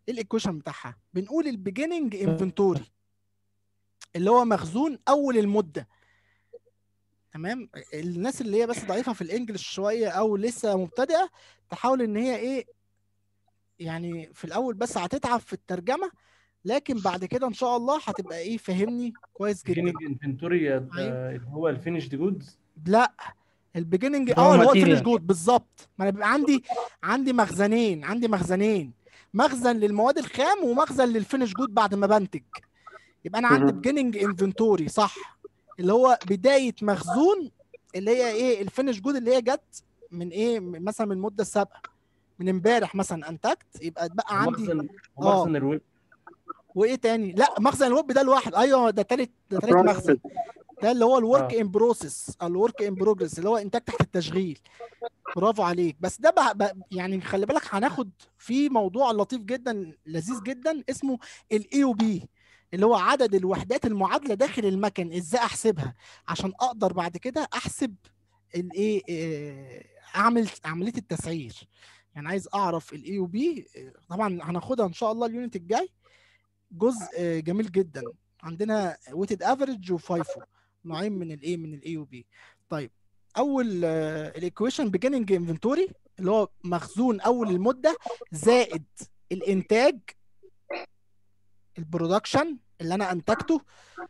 ايه الايكويشن بتاعها بنقول البيجيننج انفنتوري اللي هو مخزون اول المده تمام الناس اللي هي بس ضعيفه في الانجليش شويه او لسه مبتدئه تحاول ان هي ايه يعني في الاول بس هتتعب في الترجمه لكن بعد كده ان شاء الله هتبقى ايه فاهمني كويس جدا beginning inventory أيوة. اللي هو الفينيشد جودز لا البيجيننج اللي هو اه اللي هو material. الفينش جود بالظبط ما انا بيبقى عندي عندي مخزنين عندي مخزنين مخزن للمواد الخام ومخزن للفينش جود بعد ما بنتج يبقى انا عندي مهم. بيجيننج انفنتوري صح اللي هو بدايه مخزون اللي هي ايه الفينش جود اللي هي جت من ايه من- مثلا من المده السابقه من امبارح مثلا انتجت يبقى بقى عندي مخزن آه. مخزن الويب وايه تاني لا مخزن الويب ده لوحده ايوه ده تالت ده تالت مخزن ده اللي هو الورك آه. ان بروسيس الورك ان بروجرس اللي هو انتاج تحت التشغيل برافو عليك بس ده بقى, بقى يعني خلي بالك هناخد في موضوع لطيف جدا لذيذ جدا اسمه الاي او بي اللي هو عدد الوحدات المعادله داخل المكن ازاي احسبها عشان اقدر بعد كده احسب الايه إيه، اعمل عمليه التسعير يعني عايز اعرف الاي او بي طبعا هناخدها ان شاء الله اليونت الجاي جزء آه، جميل جدا عندنا ويتد افريج وفايفو نوعين من الايه من الاي او بي طيب اول الايكويشن بيجيننج انفنتوري اللي هو مخزون اول المده زائد الانتاج البرودكشن اللي انا انتجته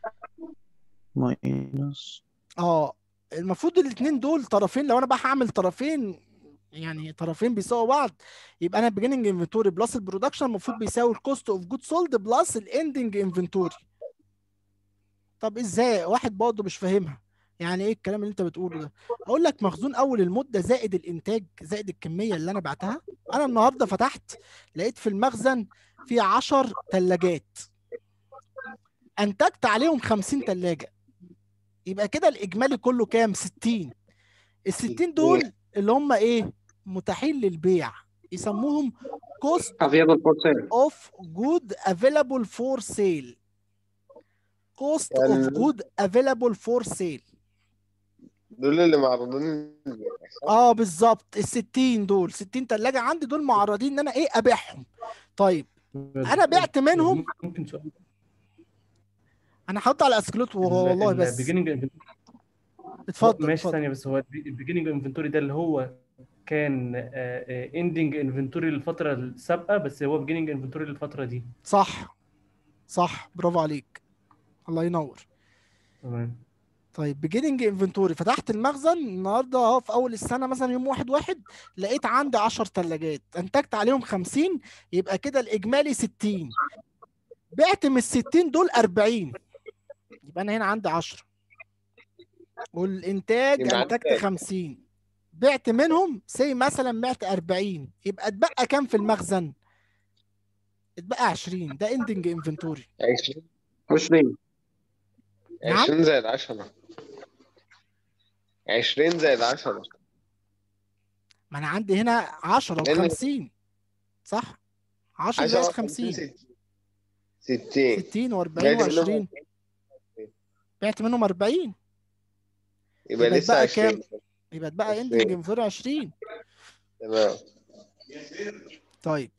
ماينس اه المفروض الاثنين دول طرفين لو انا بقى هعمل طرفين يعني طرفين بيساووا بعض يبقى انا beginning انفنتوري بلس البرودكشن المفروض بيساوي الكوست اوف جود سولد بلس الاندنج انفنتوري طب ازاي واحد برضه مش فاهمها يعني ايه الكلام اللي انت بتقوله ده اقول لك مخزون اول المده زائد الانتاج زائد الكميه اللي انا بعتها انا النهارده فتحت لقيت في المخزن في 10 ثلاجات انتجت عليهم 50 ثلاجه يبقى كده الاجمالي كله كام 60 ال 60 دول اللي هم ايه متاحين للبيع يسموهم cost available for sale of good available for sale cost of يعني- good available for sale دول اللي معروضين للبيع، صح؟ اه بالظبط ال 60 دول 60 ثلاجه عندي دول معرضين ان انا ايه ابيعهم طيب انا بعت منهم ممكن سؤال انا هحط على اسكلوت والله بس beginning اتفضل ماشي اتفضل ثانية بس هو البيجيننج انفنتوري ده اللي هو كان اندنج انفنتوري للفترة السابقة بس هو beginning انفنتوري للفترة دي صح صح برافو عليك الله ينور تمام طيب بيجيننج انفنتوري فتحت المخزن النهارده اهو في اول السنه مثلا يوم واحد واحد لقيت عندي 10 ثلاجات انتجت عليهم 50 يبقى كده الاجمالي 60 بعت من ال 60 دول 40 يبقى انا هنا عندي 10 والانتاج يبقى انتجت عندك- 50 بعت منهم سي مثلا بعت 40 يبقى اتبقى كام في المخزن؟ اتبقى 20 ده اندنج انفنتوري 20 20 نعم 20 زائد 10 20 زائد 10 ما انا عندي هنا 10 لأن- و50 صح 10 10 زائد 50 50 60 60 و40 بعت منهم و20 بعت منهم 40 يبقى يبقى لسه اتبقى 20 يبقى اتبقى 20. اندنج انفنتوري 20 تمام طيب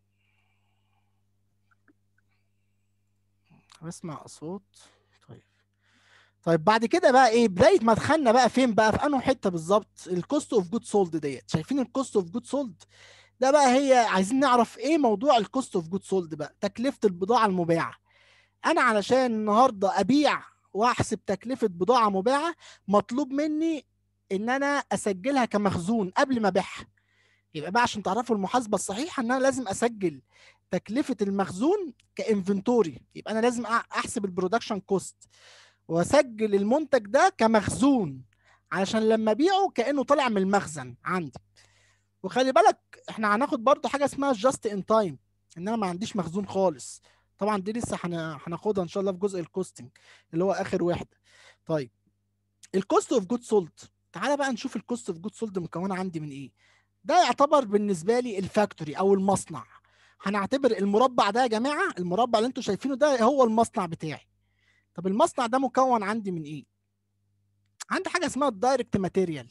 بسمع اصوات طيب طيب بعد كده بقى ايه بدايه ما دخلنا بقى فين بقى في انه حته بالظبط الكوست اوف جود سولد ديت شايفين الكوست اوف جود سولد ده بقى هي عايزين نعرف ايه موضوع الكوست اوف جود سولد بقى تكلفه البضاعه المباعه انا علشان النهارده ابيع واحسب تكلفه بضاعه مباعه مطلوب مني ان انا اسجلها كمخزون قبل ما ابيعها يبقى بقى عشان تعرفوا المحاسبه الصحيحه ان انا لازم اسجل تكلفه المخزون كانفنتوري يبقى انا لازم أع- احسب البرودكشن كوست واسجل المنتج ده كمخزون علشان لما ابيعه كانه طالع من المخزن عندي وخلي بالك احنا هناخد برضه حاجه اسمها جاست ان تايم ان انا ما عنديش مخزون خالص طبعا دي لسه هن- هناخدها ان شاء الله في جزء الكوستنج اللي هو اخر وحده طيب الكوست اوف جود سولد تعالى بقى نشوف الكوست اوف جود سولد مكونه عندي من ايه ده يعتبر بالنسبه لي الفاكتوري او المصنع هنعتبر المربع ده يا جماعه المربع اللي انتوا شايفينه ده هو المصنع بتاعي طب المصنع ده مكون عندي من ايه عندي حاجه اسمها الدايركت ماتيريال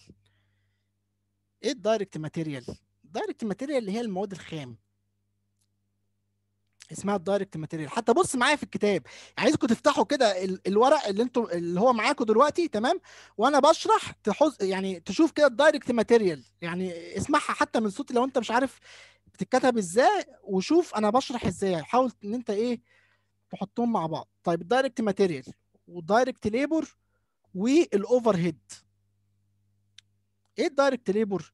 ايه الدايركت ماتيريال الدايركت ماتيريال اللي هي المواد الخام اسمها الدايركت ماتيريال حتى بص معايا في الكتاب عايزكم تفتحوا كده ال- الورق اللي انتوا اللي هو معاكم دلوقتي تمام وانا بشرح تحوز يعني تشوف كده الدايركت ماتيريال يعني اسمعها حتى من صوتي لو انت مش عارف بتتكتب ازاي وشوف انا بشرح ازاي حاول ان انت ايه تحطهم مع بعض طيب الدايركت ماتيريال والدايركت ليبر والاوفر هيد ايه الدايركت ليبر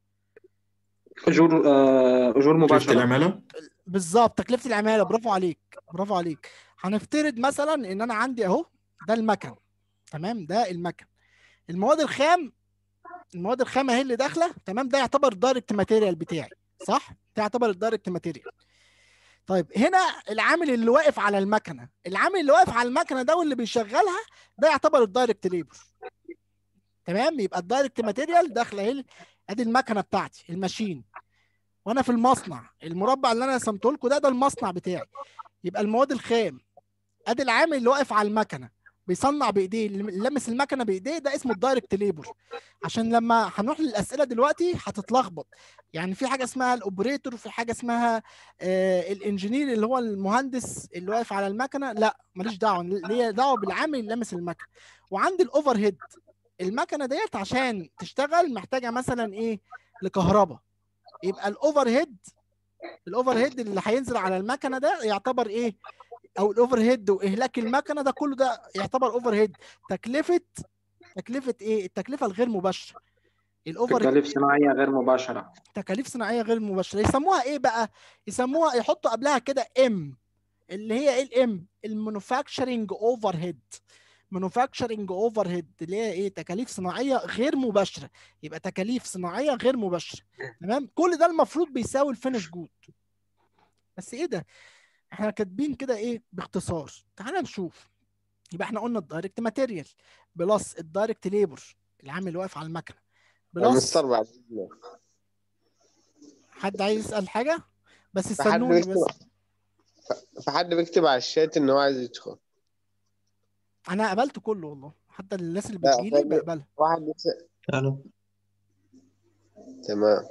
اجور آه، اجور شفت مباشره العمالة؟ بالظبط تكلفه العماله برافو عليك برافو عليك هنفترض مثلا ان انا عندي اهو ده المكن تمام ده المكن المواد الخام المواد الخام اهي اللي داخله تمام ده يعتبر دايركت ماتيريال بتاعي صح ده يعتبر الدايركت ماتيريال طيب هنا العامل اللي واقف على المكنه العامل اللي واقف على المكنه ده واللي بيشغلها ده يعتبر الدايركت ليبر تمام يبقى الدايركت ماتيريال داخله اهي ادي المكنه بتاعتي الماشين وانا في المصنع المربع اللي انا رسمته لكم ده ده المصنع بتاعي يبقى المواد الخام ادي العامل اللي واقف على المكنه بيصنع بايديه اللي لمس المكنه بايديه ده اسمه الدايركت ليبر عشان لما هنروح للاسئله دلوقتي هتتلخبط يعني في حاجه اسمها الاوبريتور وفي حاجه اسمها آه الانجينير اللي هو المهندس اللي واقف على المكنه لا ماليش دعوه ليا دعوه بالعامل اللي لمس المكنه وعندي الاوفر هيد المكنه ديت عشان تشتغل محتاجه مثلا ايه لكهرباء يبقى الاوفر هيد الاوفر هيد اللي هينزل على المكنه ده يعتبر ايه او الاوفر هيد واهلاك المكنه ده كله ده يعتبر اوفر هيد تكلفه تكلفه ايه التكلفه الغير مباشره الاوفر تكاليف صناعيه غير مباشره تكاليف صناعيه غير مباشره يسموها ايه بقى يسموها يحطوا قبلها كده ام اللي هي ايه الام المانيفاكتشرنج اوفر هيد مانيفاكتشرنج اوفر هيد اللي هي ايه تكاليف صناعيه غير مباشره يبقى تكاليف صناعيه غير مباشره تمام كل ده المفروض بيساوي الفينش جود بس ايه ده احنا كاتبين كده ايه باختصار تعال نشوف يبقى احنا قلنا الدايركت ماتيريال بلس الدايركت ليبر العامل اللي واقف على المكنه يا بلس مستر بعد إذنك. حد عايز يسال حاجه بس في حد استنوني بيكتب بس في حد بيكتب على الشات ان هو عايز يدخل انا قبلت كله والله حتى الناس اللي لا، بتجيلي طب- بقبلها واحد بيكتب الو تمام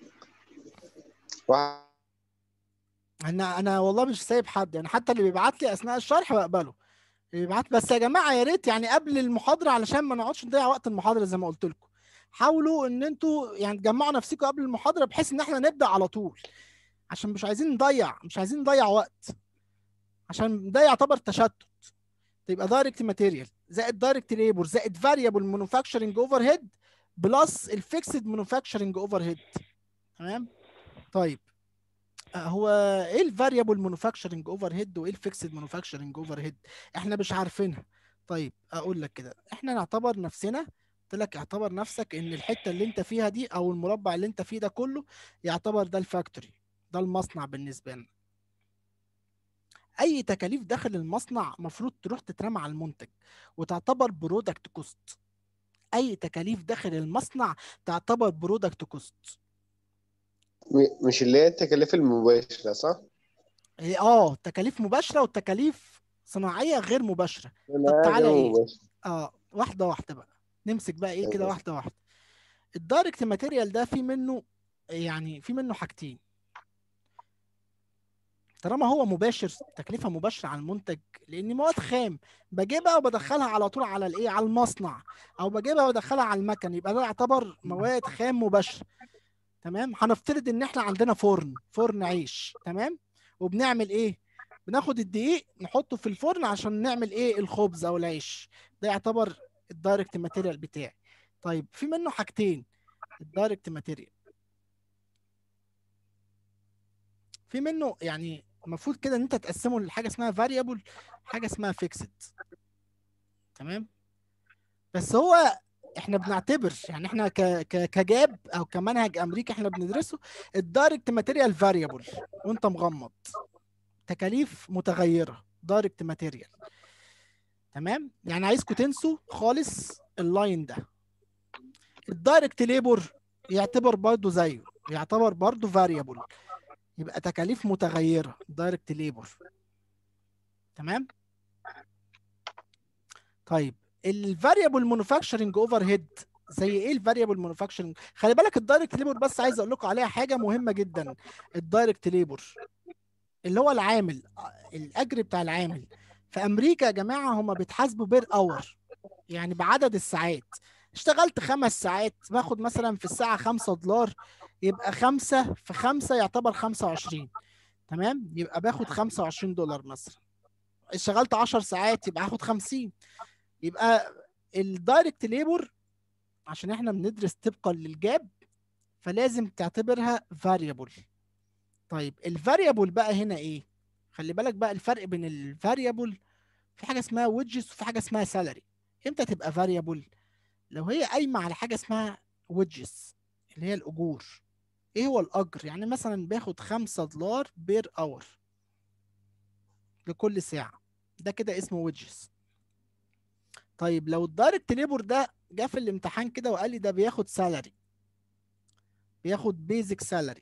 واحد انا انا والله مش سايب حد يعني حتى اللي بيبعت لي اثناء الشرح بقبله اللي بيبعت بس يا جماعه يا ريت يعني قبل المحاضره علشان ما نقعدش نضيع وقت المحاضره زي ما قلت لكم حاولوا ان انتوا يعني تجمعوا نفسكم قبل المحاضره بحيث ان احنا نبدا على طول عشان مش عايزين نضيع مش عايزين نضيع وقت عشان ده يعتبر تشتت تبقى دايركت ماتيريال زائد دايركت ليبر زائد فاريبل مانيفاكتشرنج اوفر هيد بلس الفيكسد مانيفاكتشرنج اوفر هيد تمام طيب آه، هو ايه الفاريبل مانيفاكتشرنج اوفر هيد وايه الفيكسد مانيفاكتشرنج اوفر هيد احنا مش عارفينها طيب اقول لك كده احنا نعتبر نفسنا قلت لك اعتبر نفسك ان الحته اللي انت فيها دي او المربع اللي انت فيه ده كله يعتبر ده الفاكتوري ده المصنع بالنسبه لنا اي تكاليف داخل المصنع مفروض تروح تترمى على المنتج وتعتبر برودكت كوست اي تكاليف داخل المصنع تعتبر برودكت كوست م- مش اللي هي التكاليف المباشرة صح؟ إيه، اه تكاليف مباشره وتكاليف صناعيه غير مباشره لا تعالى غير إيه؟ مباشرة. اه واحده واحده بقى نمسك بقى ايه كده تمام. واحده واحده الدايركت ماتيريال ده في منه يعني في منه حاجتين طالما هو مباشر تكلفه مباشره على المنتج لان مواد خام بجيبها وبدخلها على طول على الايه على المصنع او بجيبها وبدخلها على المكن يبقى ده يعتبر مواد خام مباشره تمام هنفترض ان احنا عندنا فرن فرن عيش تمام وبنعمل ايه بناخد الدقيق نحطه في الفرن عشان نعمل ايه الخبز او العيش ده يعتبر الدايركت ماتيريال بتاعي طيب في منه حاجتين الدايركت ماتيريال في منه يعني المفروض كده ان انت تقسمه لحاجه اسمها فاريبل حاجه اسمها فيكسد تمام بس هو احنا بنعتبر يعني احنا ك ك كجاب او كمنهج امريكي احنا بندرسه الدايركت ماتيريال فاريبل وانت مغمض تكاليف متغيره دايركت ماتيريال تمام يعني عايزكم تنسوا خالص اللاين ده الدايركت ليبر يعتبر برضه زيه يعتبر برضه فاريبل يبقى تكاليف متغيره دايركت ليبر تمام طيب الفاريبل مانيفاكتشرنج اوفر هيد زي ايه الفاريبل مانيفاكتشرنج خلي بالك الدايركت ليبر بس عايز اقول لكم عليها حاجه مهمه جدا الدايركت ليبر اللي هو العامل آه، الاجر بتاع العامل في امريكا يا جماعه هم بيتحاسبوا بير اور يعني بعدد الساعات اشتغلت خمس ساعات باخد مثلا في الساعه 5 دولار يبقى خمسة في خمسة يعتبر 25 تمام يبقى باخد 25 دولار مثلا اشتغلت 10 ساعات يبقى هاخد 50 يبقى الدايركت ليبر عشان احنا بندرس طبقا للجاب فلازم تعتبرها فاريبل طيب الفاريبل بقى هنا ايه خلي بالك بقى الفرق بين الفاريبل في حاجه اسمها ويدجز وفي حاجه اسمها سالري امتى تبقى فاريبل لو هي قايمه على حاجه اسمها ويدجز اللي هي الاجور ايه هو الاجر يعني مثلا باخد 5 دولار بير اور لكل ساعه ده كده اسمه ويدجز طيب لو الدايركت ليبر ده جه في الامتحان كده وقال لي ده بياخد سالري بياخد بيزك سالري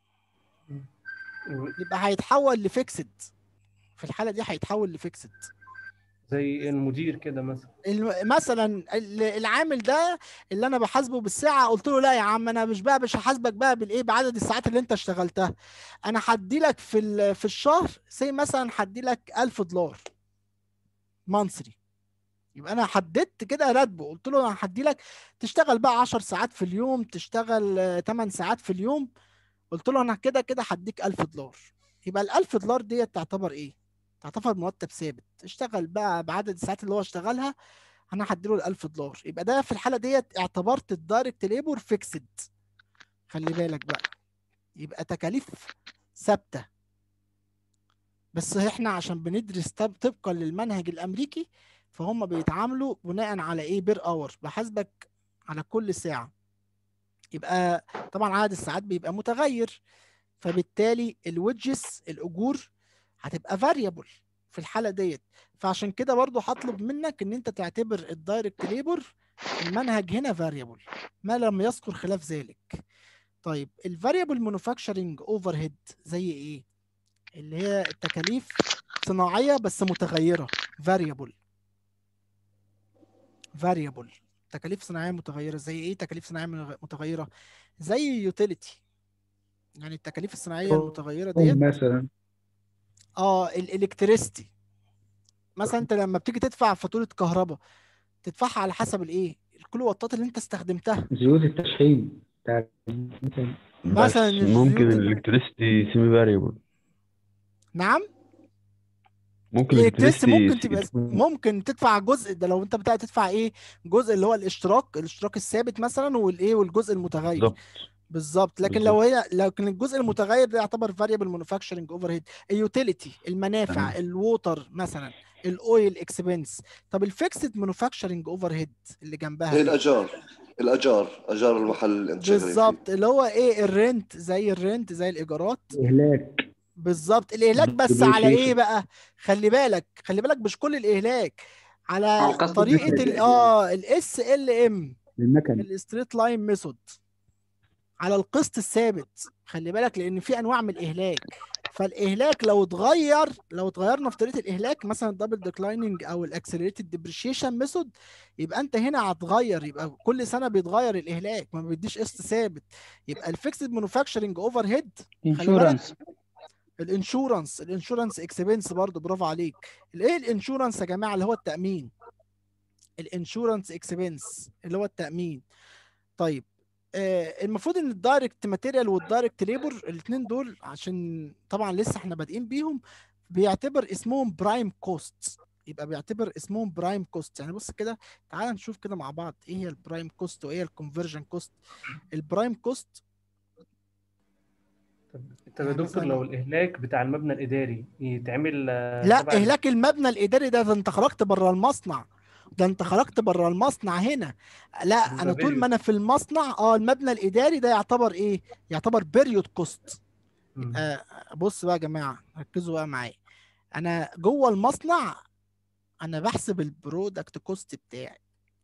يبقى هيتحول لفيكسد في الحاله دي هيتحول لفيكسد زي المدير كده مثلا الم- مثلا ال- العامل ده اللي انا بحاسبه بالساعه قلت له لا يا عم انا مش بقى مش هحاسبك بقى بالايه بعدد الساعات اللي انت اشتغلتها انا هدي لك في ال- في الشهر سي مثلا هدي لك 1000 دولار مانثلي يبقى انا حددت كده راتبه قلت له انا هدي لك تشتغل بقى 10 ساعات في اليوم تشتغل آه، 8 ساعات في اليوم قلت له انا كده كده هديك 1000 دولار يبقى ال 1000 دولار ديت تعتبر ايه تعتبر مرتب ثابت اشتغل بقى بعدد الساعات اللي هو اشتغلها انا هديله ال 1000 دولار يبقى ده في الحاله ديت اعتبرت الدايركت ليبر فيكسد خلي بالك بقى يبقى تكاليف ثابته بس احنا عشان بندرس طب- طبقا للمنهج الامريكي فهم بيتعاملوا بناء على ايه بير اور بحاسبك على كل ساعه يبقى طبعا عدد الساعات بيبقى متغير فبالتالي الويدجز الاجور هتبقى فاريبل في الحاله ديت فعشان كده برضو هطلب منك ان انت تعتبر الدايركت ليبر المنهج هنا فاريبل ما لم يذكر خلاف ذلك طيب الفاريبل مانيفاكتشرنج اوفر هيد زي ايه اللي هي التكاليف صناعيه بس متغيره فاريبل فاريبل تكاليف صناعيه متغيره زي ايه تكاليف صناعيه مغ- متغيره زي يوتيليتي يعني التكاليف الصناعيه المتغيره ديت مثلا اه الالكتريستي مثلا انت لما بتيجي تدفع فاتوره كهرباء تدفعها على حسب الايه الكيلو واتات اللي انت استخدمتها زيوت التشحيم بتاع مثلا بس مثلا ممكن الزيوت- الالكتريستي سيمي فاريبل نعم ممكن الالكتريستي ممكن الالكتريستي تبقى تكون ممكن تدفع جزء ده لو انت بتاع تدفع ايه جزء اللي هو الاشتراك الاشتراك الثابت مثلا والايه والجزء المتغير بالظبط بالظبط لكن لو هي لكن الجزء المتغير ده يعتبر فاريبل مانيفاكتشرنج اوفر هيد اليوتيليتي المنافع تمام. الووتر مثلا الاويل اكسبنس طب الفيكسد مانيفاكتشرنج اوفر هيد اللي جنبها هي دي. الاجار الاجار اجار المحل اللي انت شغال فيه بالظبط اللي هو ايه الرنت زي الرنت زي الايجارات إهلاك بالظبط الاهلاك بس على ايه Depreciation. بقى خلي بالك خلي بالك مش كل الاهلاك على على قصد طريقه المنتج ال يعني. اه الاس ال ام المكن الستريت لاين ميثود على القسط الثابت خلي بالك لان في انواع من الاهلاك فالاهلاك لو اتغير لو اتغيرنا في طريقه الاهلاك مثلا الدبل ديكلايننج او الاكسلريتد ديبريشيشن ميثود يبقى انت هنا هتغير يبقى كل سنه بيتغير الاهلاك ما بيديش قسط ثابت يبقى الفيكسد مانيفاكتشرنج اوفر هيد انشورنس الانشورنس الانشورنس اكسبنس برضو برافو عليك الايه الانشورنس يا جماعه اللي هو التامين الانشورنس اكسبنس اللي هو التامين طيب آه المفروض ان الدايركت ماتيريال والدايركت ليبر الاثنين دول عشان طبعا لسه احنا بادئين بيهم بيعتبر اسمهم برايم كوست يبقى بيعتبر اسمهم برايم كوست يعني بص كده تعال نشوف كده مع بعض ايه هي البرايم كوست وايه الكونفرجن كوست البرايم كوست طب طب يا يعني دكتور مثلا- لو الاهلاك بتاع المبنى الاداري يتعمل آه، لا تبع اهلاك المبنى الاداري ده, ده انت خرجت بره المصنع ده انت خرجت بره المصنع هنا لا بيبقى انا طول period. ما انا في المصنع اه المبنى الاداري ده يعتبر ايه يعتبر بيريود كوست مم. آه بص بقى يا جماعه ركزوا بقى معايا انا جوه المصنع انا بحسب البرودكت كوست بتاعي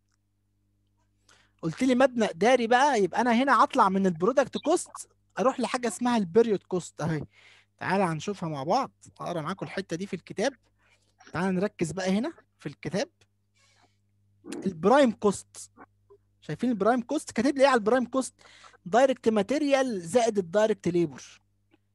قلت لي مبنى اداري بقى يبقى انا هنا اطلع من البرودكت كوست اروح لحاجه اسمها البيريود كوست اهي تعالى هنشوفها مع بعض اقرا معاكم الحته دي في الكتاب تعالى نركز بقى هنا في الكتاب البرايم كوست شايفين البرايم كوست كاتب لي ايه على البرايم كوست دايركت ماتيريال زائد الدايركت ليبر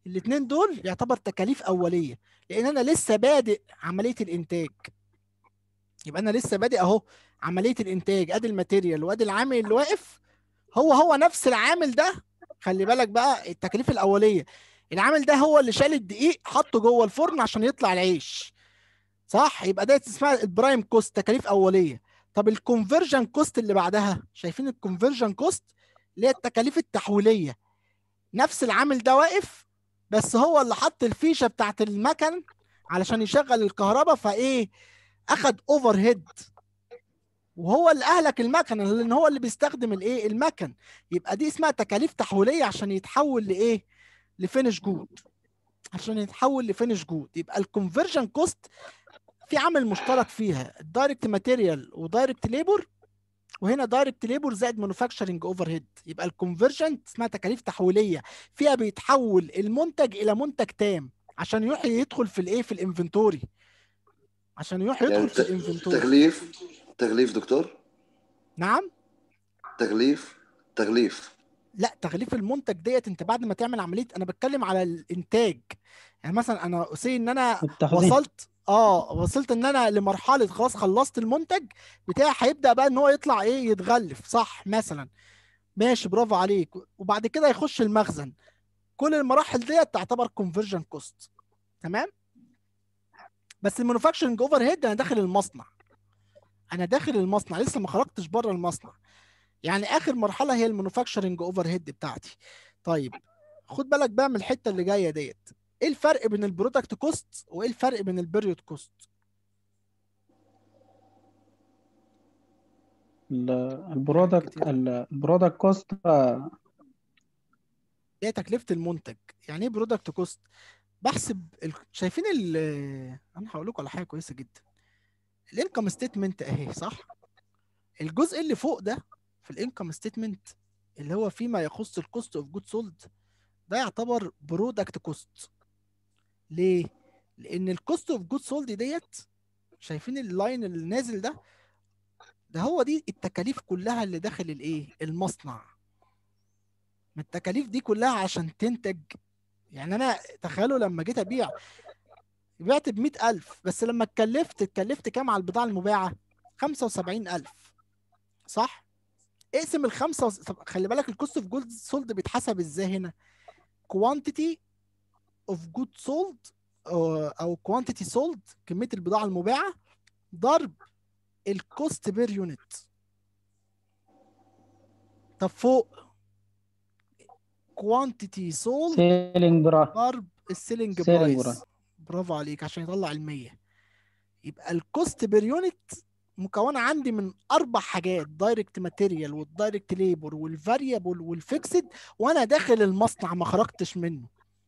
الاثنين دول يعتبر تكاليف اوليه لان انا لسه بادئ عمليه الانتاج يبقى انا لسه بادئ اهو عمليه الانتاج ادي الماتيريال وادي العامل اللي واقف هو هو نفس العامل ده خلي بالك بقى التكاليف الاوليه العامل ده هو اللي شال الدقيق حطه جوه الفرن عشان يطلع العيش صح يبقى ده اسمها البرايم كوست تكاليف اوليه طب الكونفرجن كوست اللي بعدها شايفين الكونفرجن كوست اللي هي التكاليف التحويليه نفس العامل ده واقف بس هو اللي حط الفيشه بتاعت المكن علشان يشغل الكهرباء فايه اخد اوفر هيد وهو اللي اهلك المكن لان هو اللي بيستخدم الايه المكن يبقى دي اسمها تكاليف تحويليه عشان يتحول لايه لفينش جود عشان يتحول لفينش جود يبقى الكونفرجن كوست في عامل مشترك فيها الدايركت ماتيريال ودايركت ليبر وهنا دايركت ليبر زائد مانيفاكتشرنج اوفر هيد يبقى الكونفرجن اسمها تكاليف تحويليه فيها بيتحول المنتج الى منتج تام عشان يروح يدخل في الايه في الانفنتوري عشان يروح يدخل يعني في ت- الانفنتوري تغليف تغليف دكتور نعم تغليف تغليف لا تغليف المنتج ديت انت بعد ما تعمل عمليه انا بتكلم على الانتاج يعني مثلا انا سي ان انا التخزين وصلت اه وصلت ان انا لمرحله خلاص خلصت المنتج بتاعي هيبدا بقى ان هو يطلع ايه يتغلف صح مثلا ماشي برافو عليك وبعد كده يخش المخزن كل المراحل ديت تعتبر كونفرجن كوست تمام بس المانيفاكتشرنج اوفر هيد انا داخل المصنع انا داخل المصنع لسه ما خرجتش بره المصنع يعني اخر مرحله هي المانيفاكتشرنج اوفر هيد بتاعتي طيب خد بالك بقى من الحته اللي جايه ديت ايه الفرق بين البرودكت كوست وايه الفرق بين البيريود كوست البرودكت البرودكت كوست هي تكلفه المنتج يعني ايه برودكت كوست بحسب ال... شايفين ال انا هقول لكم على حاجه كويسه جدا الانكم ستيتمنت اهي صح الجزء اللي فوق ده في الانكم ستيتمنت اللي هو فيما يخص الكوست اوف جود سولد ده يعتبر برودكت كوست ليه لان الكوست اوف جود سولد ديت شايفين اللاين اللي نازل ده ده هو دي التكاليف كلها اللي داخل الايه المصنع ما التكاليف دي كلها عشان تنتج يعني انا تخيلوا لما جيت ابيع بعت ب 100000 بس لما اتكلفت اتكلفت كام على البضاعه المباعه 75000 صح اقسم الخمسه وس... طب خلي بالك الكوست اوف جود سولد بيتحسب ازاي هنا كوانتيتي اوف جود سولد او كوانتيتي سولد كميه البضاعه المباعه ضرب الكوست بير يونت طب فوق كوانتيتي سولد سيلينج برا ضرب السيلينج سيلينج برايس برايس. برافو عليك عشان يطلع ال 100 يبقى الكوست بير يونت مكونه عندي من اربع حاجات دايركت ماتيريال والدايركت ليبر والفاريبل والفيكسد وانا داخل المصنع ما خرجتش منه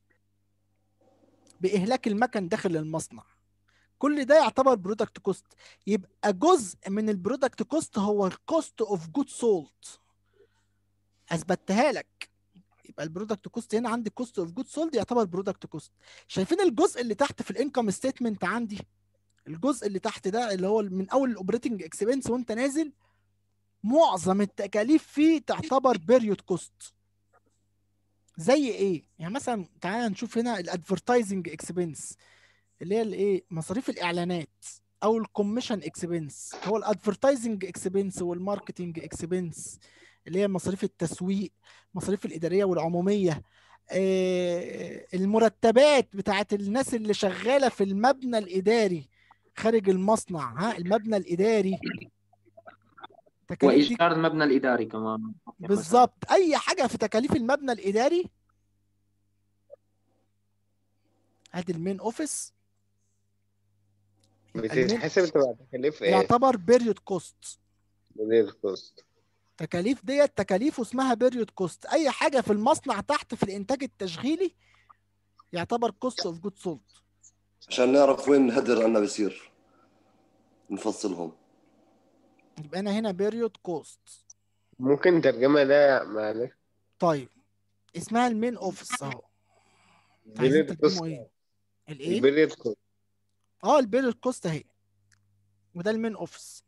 باهلاك المكن داخل المصنع كل ده يعتبر برودكت كوست يبقى جزء من البرودكت كوست هو الكوست اوف جود سولد اثبتها لك يبقى البرودكت كوست هنا عندي كوست اوف جود سولد يعتبر برودكت كوست شايفين الجزء اللي تحت في الانكم ستيتمنت عندي الجزء اللي تحت ده اللي هو من اول الاوبريتنج اكسبنس وانت نازل معظم التكاليف فيه تعتبر بيريود كوست زي ايه يعني مثلا تعالى نشوف هنا الادفرتايزنج اكسبنس اللي هي الايه مصاريف الاعلانات او الكوميشن اكسبنس هو الادفرتايزنج اكسبنس والماركتنج اكسبنس اللي هي مصاريف التسويق مصاريف الاداريه والعموميه آه، المرتبات بتاعت الناس اللي شغاله في المبنى الاداري خارج المصنع ها المبنى الاداري تكاليف دي وايجار المبنى الاداري كمان بالظبط اي حاجه في تكاليف المبنى الاداري ادي المين اوفيس بتتحسب تبع تكاليف ايه؟ يعتبر بيريود كوست مدير كوست تكاليف ديت تكاليفه اسمها بيريود كوست اي حاجه في المصنع تحت في الانتاج التشغيلي يعتبر كوست اوف جود سولد عشان نعرف وين الهدر عنا بيصير نفصلهم يبقى انا هنا بيريود كوست ممكن ترجمة ده معلش طيب اسمها المين اوفيس اهو عايزين بيريد ترجمه كوست ايه الايه البيريد كوست اه البيريود كوست اهي وده المين اوفيس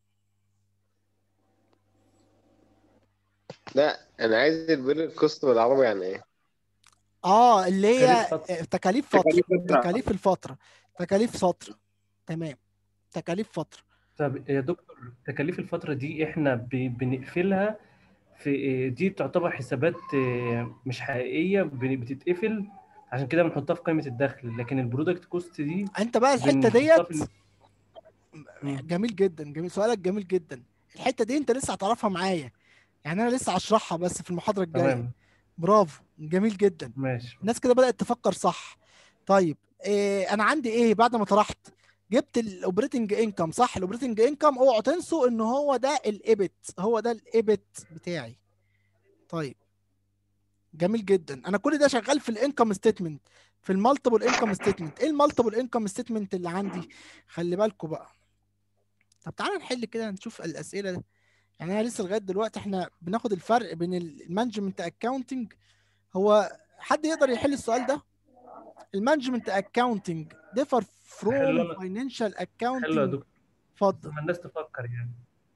لا انا عايز البيريد كوست بالعربي يعني ايه؟ اه اللي هي تكاليف فترة. آه، تكاليف فتره تكاليف فترة. تكاليف الفتره تكاليف فتره تمام تكاليف فتره طب يا دكتور تكاليف الفترة دي احنا ب- بنقفلها في دي تعتبر حسابات آه، مش حقيقية بن- بتتقفل عشان كده بنحطها في قائمة الدخل لكن البرودكت كوست دي انت بقى الحته بنحطها ديت في ال- مم. جميل جدا جميل سؤالك جميل جدا الحته دي انت لسه هتعرفها معايا يعني انا لسه هشرحها بس في المحاضره الجايه تمام برافو جميل جدا ماشي الناس كده بدات تفكر صح طيب إيه انا عندي ايه بعد ما طرحت جبت الاوبريتنج انكم صح الاوبريتنج انكم اوعوا تنسوا ان هو ده الايبت هو ده الايبت بتاعي طيب جميل جدا انا كل ده شغال في الانكم ستيتمنت في المالتيبل انكم ستيتمنت ايه المالتيبل انكم ستيتمنت اللي عندي خلي بالكم بقى طب تعالى نحل كده نشوف الاسئله ده يعني انا لسه لغايه دلوقتي احنا بناخد الفرق بين المانجمنت اكاونتنج هو حد يقدر يحل السؤال ده المانجمنت اكاونتنج ديفر حلو فروم أنا- فاينانشال حلو يا اكاونتنج دكتور اتفضل لما الناس تفكر يعني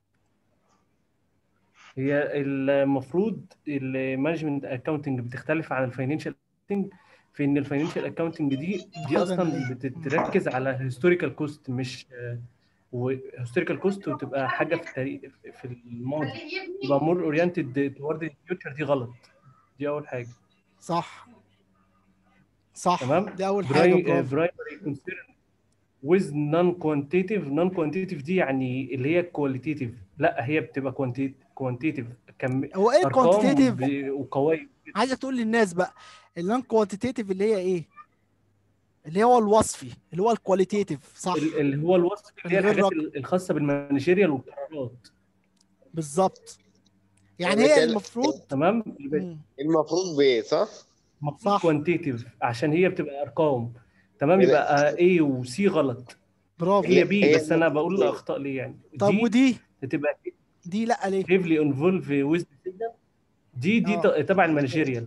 هي المفروض المانجمنت اكاونتنج بتختلف عن الفاينانشال اكاونتنج في ان الفاينانشال اكاونتنج دي دي حاجة اصلا مالية. بتتركز على هيستوريكال كوست مش وهيستوريكال كوست وتبقى حاجه في التاريخ في الماضي يبقى مور اورينتد توورد الفيوتشر دي غلط دي اول حاجه صح صح تمام دي اول حاجه برافو برايمري كونسيرن with non quantitative non quantitative دي يعني اللي هي qualitative لا هي بتبقى quanti- quantitative كم هو ايه ارقام الكوانتيتيف ب- وقوائم عايزك تقول للناس بقى النون كوانتيتيف اللي هي ايه اللي هو الوصفي اللي هو الكواليتيتيف صح ال- اللي هو الوصف اللي هي الغير الحاجات رقم. الخاصه بالمانجيريال والقرارات بالظبط يعني هي وبالتالي- المفروض تمام يبقى مم. المفروض ب صح؟ المفروض صح. كوانتيتيف عشان هي بتبقى ارقام تمام إيه ده؟ يبقى A وسي غلط برافو هي هي- بي هي بس انا بقول المفروض. اخطاء ليه يعني طب دي ودي هتبقى دي لا ليه heavily involved with decision دي دي آه. ت- تبع المانجيريال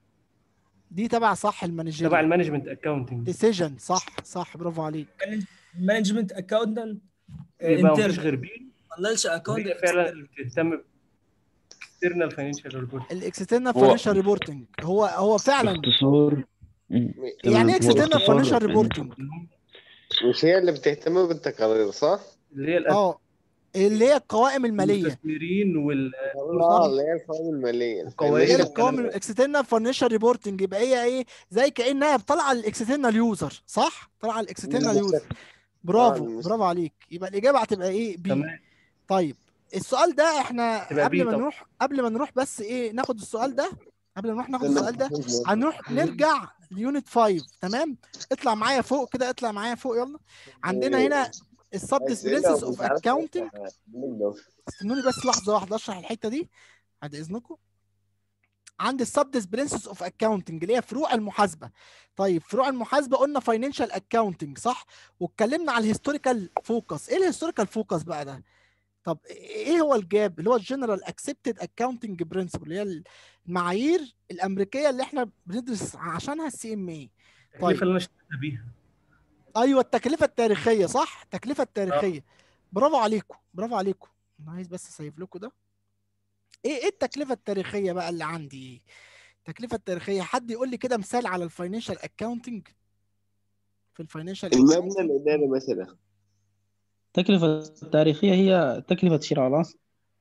دي تبع صح تبع المانجيريال المانجمنت اكاونتنج ديسيجن صح صح برافو عليك مانجمنت اكاونتنت يبقى مفيش غير بي فاينانشال وهي اكاونتنت فعلا اللي بتهتم باكسترنال فاينانشال ريبورت الاكسترنال هو- فاينانشال ريبورتنج هو هو فعلا باختصار مم. يعني ايه هو اكسترنال باختصار فاينانشال إن- ريبورتنج مش هي اللي بتهتم بالتقارير صح؟ اللي هي اه اللي هي القوائم الماليه المستثمرين وال اه اللي هي القوائم المالية القوائم. هي إيه القوائم الكلام ده؟ الاكسترنال فاينانشال ريبورتنج يبقى هي ايه زي كانها طالعه على الاكسترنال يوزر صح طالعه على الاكسترنال يوزر برافو المست- برافو عليك يبقى الاجابه هتبقى ايه بي تمام طيب السؤال ده احنا تبقى قبل بي ما طبعا. نروح قبل ما نروح بس ايه ناخد السؤال ده قبل ما نروح ناخد السؤال ده هنروح نرجع ليونت 5 تمام اطلع معايا فوق كده اطلع معايا فوق يلا عندنا هنا السب ديسبلينسز اوف اكاونتنج استنوني بس لحظه واحده اشرح الحته دي بعد اذنكم عند السب ديسبلينسز اوف اكاونتنج اللي هي فروع المحاسبه طيب فروع المحاسبه قلنا فاينانشال اكاونتنج صح واتكلمنا على الهيستوريكال فوكس ايه الهيستوريكال فوكس بقى ده طب ايه هو الجاب اللي هو الجنرال اكسبتد اكاونتنج برنسبل اللي هي المعايير الامريكيه اللي احنا بندرس عشانها السي ام اي التكلفه اللي انا اشتغلت بيها ايوه التكلفه التاريخيه صح التكلفه التاريخيه برافو عليكم برافو عليكم انا عايز بس اسيف لكم ده ايه ايه التكلفه التاريخيه بقى اللي عندي التكلفه التاريخيه حد يقول لي كده مثال على الفاينانشال اكاونتنج في الفاينانشال المبنى الإداري مثلا التكلفة التاريخية هي تكلفة شراء الأصل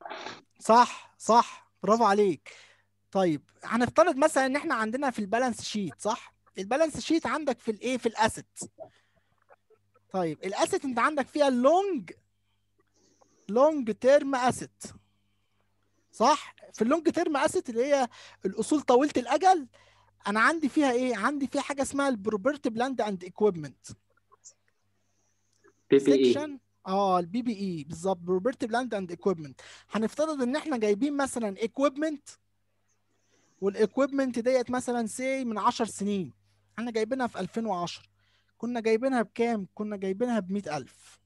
صح صح برافو عليك طيب هنفترض مثلا ان احنا عندنا في البالانس شيت صح البالانس شيت عندك في الايه في الاسيت طيب الاسيت انت عندك فيها اللونج لونج تيرم اسيت صح في اللونج تيرم اسيت اللي هي الاصول طويله الاجل انا عندي فيها ايه عندي فيها حاجه اسمها البروبرتي بلاند اند ايكويبمنت بي بي اي سيكشن اه البي بي اي بالظبط بروبرتي بلاند اند ايكويبمنت هنفترض ان احنا جايبين مثلا ايكويبمنت والايكويبمنت ديت مثلا سي من 10 سنين احنا جايبينها في 2010 كنا جايبينها بكام كنا جايبينها ب 100000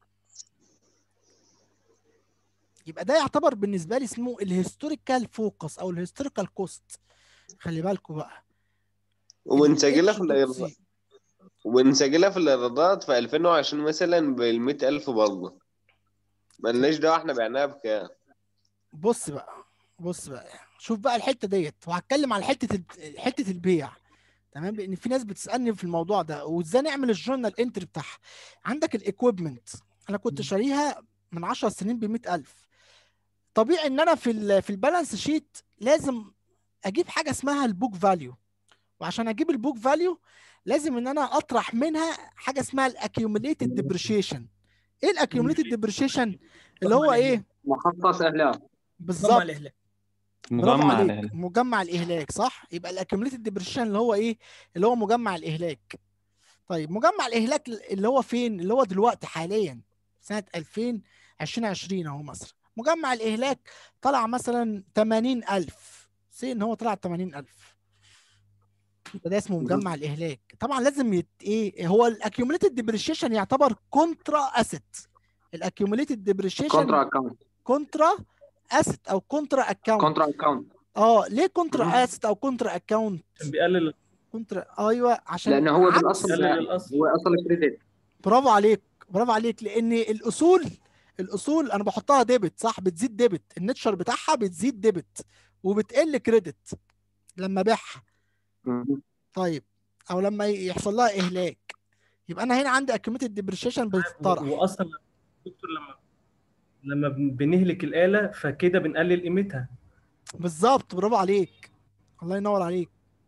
يبقى ده يعتبر بالنسبه لي اسمه الهيستوريكال فوكس او الهيستوريكال كوست خلي بالكم بقى ونسجلها في ال الإيرادات HWC. ونسجلها في الإيرادات في 2020 مثلا بال 100000 برضه ملناش دعوة احنا بعناها بكام بص بقى بص بقى شوف بقى الحته ديت وهتكلم على حته ال- حته البيع تمام لان في ناس بتسالني في الموضوع ده وازاي نعمل الجورنال انتري بتاعها عندك الايكويبمنت انا كنت شاريها من 10 سنين ب 100000 طبيعي ان انا في ال في البالانس شيت لازم اجيب حاجه اسمها البوك فاليو وعشان اجيب البوك فاليو لازم ان انا اطرح منها حاجه اسمها الاكيوميليتد ديبريشيشن ايه الاكيوميليتد ديبريشيشن اللي هو ايه مخصص اهلاك بالظبط مجمع الاهلاك برافو مجمع عليك الإهلاك. مجمع الاهلاك صح يبقى الاكيوميليتد ديبريشن اللي هو ايه اللي هو مجمع الاهلاك طيب مجمع الاهلاك اللي هو فين اللي هو دلوقتي حاليا سنه 2000 2020 اهو مثلا مجمع الاهلاك طلع مثلا 80000 سي ان هو طلع 80000 يبقى ده اسمه مجمع الاهلاك طبعا لازم يت... ايه هو الاكيوميليتد ديبريشيشن يعتبر كونترا اسيت الاكيوميليتد ديبريشيشن كونترا اكونت كونترا اسيت او كونترا اكونت كونترا اكونت اه ليه كونترا مهم. اسيت او كونترا اكونت عشان بيقلل كونترا ايوه عشان لانه هو عكس- بالاصل بيقلل الاصل هو اصل كريدت برافو عليك برافو عليك لان الاصول الاصول انا بحطها ديبت صح بتزيد ديبت النتشر بتاعها بتزيد ديبت وبتقل كريدت لما ابيعها طيب او لما يحصل لها اهلاك يبقى انا هنا عندي اكيوميتد ديبريشيشن بتطرح واصلا دكتور لما لما بنهلك الاله فكده بنقلل قيمتها بالظبط برافو عليك الله ينور عليك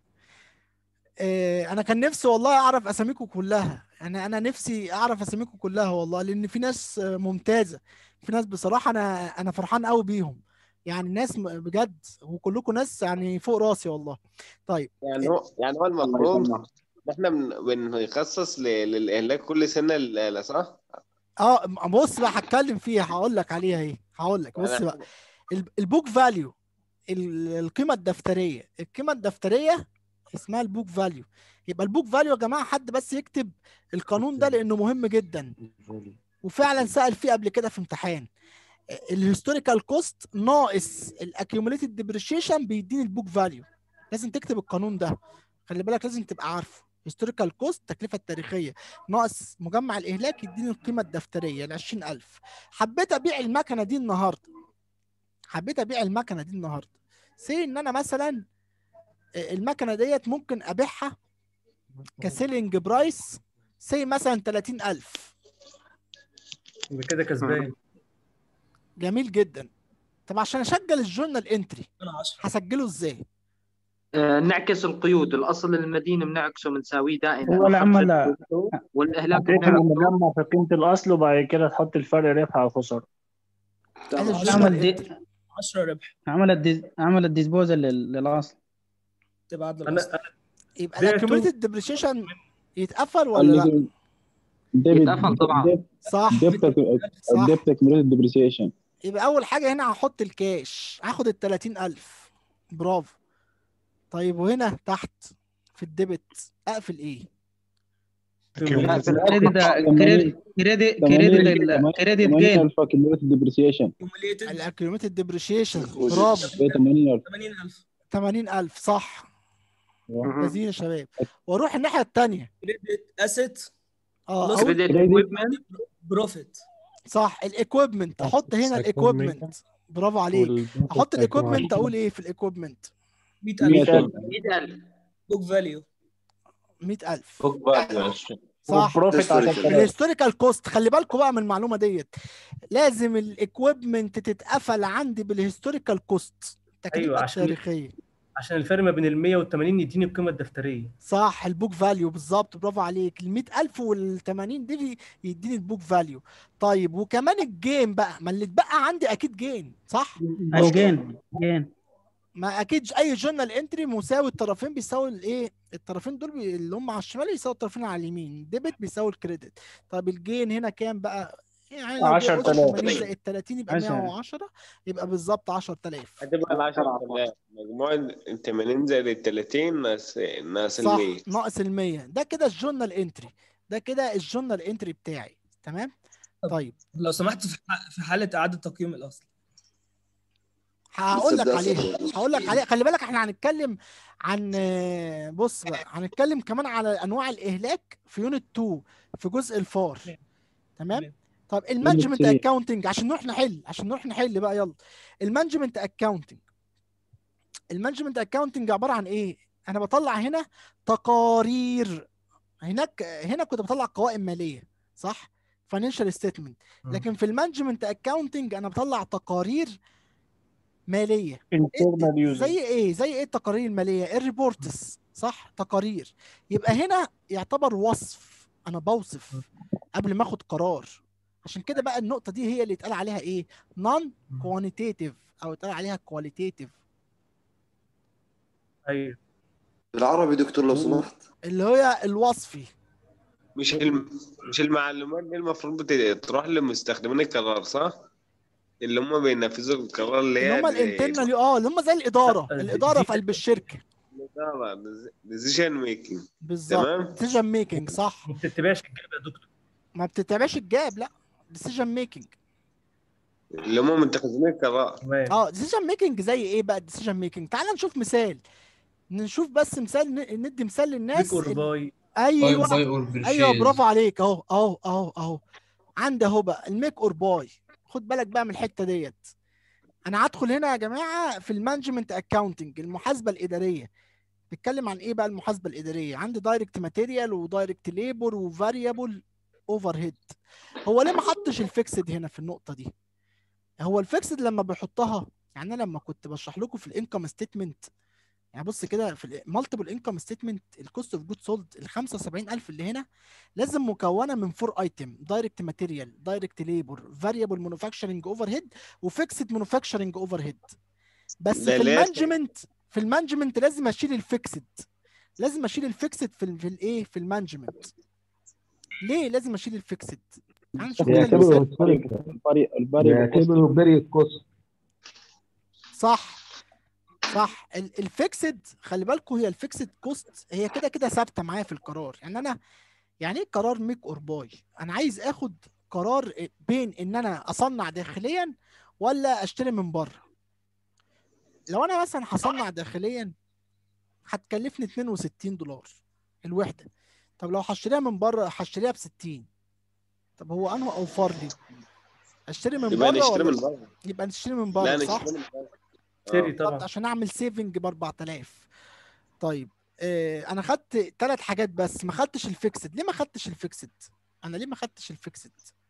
آه، انا كان نفسي والله اعرف اساميكم كلها يعني انا نفسي اعرف اساميكم كلها والله لان في ناس آه، ممتازه في ناس بصراحه انا انا فرحان قوي بيهم يعني ناس م- بجد وكلكم ناس يعني فوق راسي والله طيب يعني هو يعني هو المفروض إن احنا بن- بنخصص ل- للاهلاك كل سنه الاله صح؟ اه م- بص بقى هتكلم فيها هقول لك عليها ايه هقول لك بص بقى ال- البوك فاليو ال- القيمه الدفتريه القيمه الدفتريه اسمها البوك فاليو يبقى البوك فاليو يا جماعه حد بس يكتب القانون ده لانه مهم جدا وفعلا سأل فيه قبل كده في امتحان الهيستوريكال كوست ناقص الاكيوميليتد ديبريشيشن بيديني البوك فاليو لازم تكتب القانون ده خلي بالك لازم تبقى عارفه هيستوريكال كوست التكلفه التاريخيه ناقص مجمع الاهلاك يديني القيمه الدفتريه ال 20000 حبيت ابيع المكنه دي النهارده حبيت ابيع المكنه دي النهارده سي ان انا مثلا المكنه ديت ممكن ابيعها كسيلينج برايس سي مثلا 30000 يبقى كده كسبان جميل جدا طب عشان اسجل الجورنال انتري انا 10 هسجله ازاي آه، نعكس القيود الاصل المدينه بنعكسه بنساويه دائما هو العمل والاهلاك هتقفل بنعكسه المجمع في قيمة الأصل وبعد كده تحط الفرق ربح أو خسارة عايز عمل الجورنال دي انتري 10 ربح عمل الديز... عمل الديسبوزل لل- للاصل تبعت انا للاصل أنا يبقى بعته. الاكيوميليتد ديبريشيشن يتقفل ولا لا يتقفل طبعا. صح صح الديبت اكيوميليتد ديبريسيشن يبقى اول حاجه هنا هحط الكاش هاخد ال 30000 برافو طيب وهنا تحت في الديبت اقفل ايه كريدت كريدت كريدت كريدت ال- كريدت جين 80000 اكيوميليتد ديبريسيشن كوميوليتد الاكيوميليتد ديبريشيشن برافو 80000 80000 80000 صح مهم. ممتازين يا شباب واروح الناحيه الثانيه كريدت اسيت اه Loss أقول- كريدت Credit. equipment بروفيت صح الايكويبمنت احط هنا الايكويبمنت برافو عليك احط الايكويبمنت اقول ايه في الايكويبمنت 100000 100000 بوك فاليو 100000 فوق بقى 20 صح وبروفيت 10000 الهيستوريكال كوست خلي بالكم بقى من المعلومه ديت لازم الايكويبمنت تتقفل عندي بالهيستوريكال كوست التكلفه أيوة، عشان- التاريخيه عشان الفرق ما بين ال 100 وال 80 يديني القيمه الدفتريه صح البوك فاليو بالظبط برافو عليك ال 100000 وال 80 دي يديني البوك فاليو طيب وكمان الجين بقى ما اللي اتبقى عندي اكيد جين صح الجين جين ما اكيد اي جورنال انتري مساوي الطرفين بيساوي الايه الطرفين دول بي... اللي هم على الشمال يساوي الطرفين على اليمين ديبت بيساوي الكريدت طب الجين هنا كام بقى يعني لو 10,000. 80 زائد 30 يبقى عشرة. 110 يبقى بالظبط 10000 هتبقى ال 10000 مجموع ال 80 زائد ال 30 ناقص ناقص ال صح 100 ناقص ال 100 ده كده الجورنال انتري ده كده الجورنال انتري بتاعي تمام طيب لو سمحت في ح- في حاله اعاده تقييم الاصل هقول لك تصدق عليها صدق. هقول لك عليها خلي بالك احنا هنتكلم عن بص بقى هنتكلم كمان على انواع الاهلاك في يونت 2 في جزء الفار تمام تمام. طب المانجمنت 3. اكاونتنج عشان نروح نحل عشان نروح نحل بقى يلا المانجمنت اكاونتنج المانجمنت اكاونتنج عباره عن ايه انا بطلع هنا تقارير هناك هنا كنت بطلع قوائم ماليه صح فاينانشال ستيتمنت مم. لكن في المانجمنت اكاونتنج انا بطلع تقارير ماليه internal user زي ايه زي ايه التقارير الماليه الريبورتس صح تقارير يبقى هنا يعتبر وصف انا بوصف قبل ما اخد قرار عشان كده بقى النقطه دي هي اللي اتقال عليها ايه نون كوانتيتيف او اتقال عليها كواليتيتيف ايوه بالعربي دكتور لو سمحت اللي هي الوصفي مش الم... مش المعلومات دي المفروض بت- تروح لمستخدمين القرار صح؟ اللي هم بينفذوا القرار اللي هي اللي هم الانترنال اه اللي هم زي الاداره لا، الاداره دي- في قلب الشركه ديسيجن ميكنج بالظبط تمام ديسيجن ميكنج صح ما بتتبعش الجاب يا دكتور ما بتتابعش الجاب لا ديسيجن ميكنج اللي هم متخذين القرار تمام اه ديسيجن ميكنج زي ايه بقى الديسيجن ميكنج تعال نشوف مثال نشوف بس مثال ن- ندي مثال للناس بيك اور ال- باي ايوه باي اور ايوه برافو عليك اهو اهو اهو اهو عندي اهو بقى الميك اور باي خد بالك بقى من الحته ديت انا هدخل هنا يا جماعه في المانجمنت اكاونتنج المحاسبه الاداريه بتتكلم عن ايه بقى المحاسبه الاداريه عندي دايركت ماتيريال ودايركت ليبر وفاريبل اوفر هيد هو ليه ما حطش الفيكسد هنا في النقطه دي هو الفيكسد لما بيحطها يعني انا لما كنت بشرح لكم في الانكم ستيتمنت يعني بص كده في المالتيبل انكم ستيتمنت الكوست اوف جود سولد ال 75000 اللي هنا لازم مكونه من فور ايتم دايركت ماتيريال دايركت ليبر فاريبل مانيفاكتشرنج اوفر هيد وفيكسد مانيفاكتشرنج اوفر هيد بس ده في لازم. المانجمنت في المانجمنت لازم اشيل الفيكسد لازم اشيل الفيكسد في ال- في الايه في المانجمنت ليه لازم اشيل الفيكسد تعال نشوف كده بيعتبروا المثال الفاري الفاري بيعتبروا بيري كوست صح صح ال- الفيكسد خلي بالكم هي الفيكسد كوست هي كده كده ثابته معايا في القرار يعني انا يعني ايه قرار ميك اور باي انا عايز اخد قرار بين ان انا اصنع داخليا ولا اشتري من بره لو انا مثلا هصنع داخليا هتكلفني 62 دولار الوحده طب لو هشتريها من بره هشتريها ب 60 طب هو انه اوفر لي اشتري من يبقى بره نشتري ولا من بره يبقى نشتري من لا بره صح نشتري من بره شتري آه. بالظبط طبعا عشان اعمل سيفنج ب 4000 طيب آه انا خدت ثلاث حاجات بس ما خدتش الفيكسد ليه ما خدتش الفيكسد انا ليه ما خدتش الفيكسد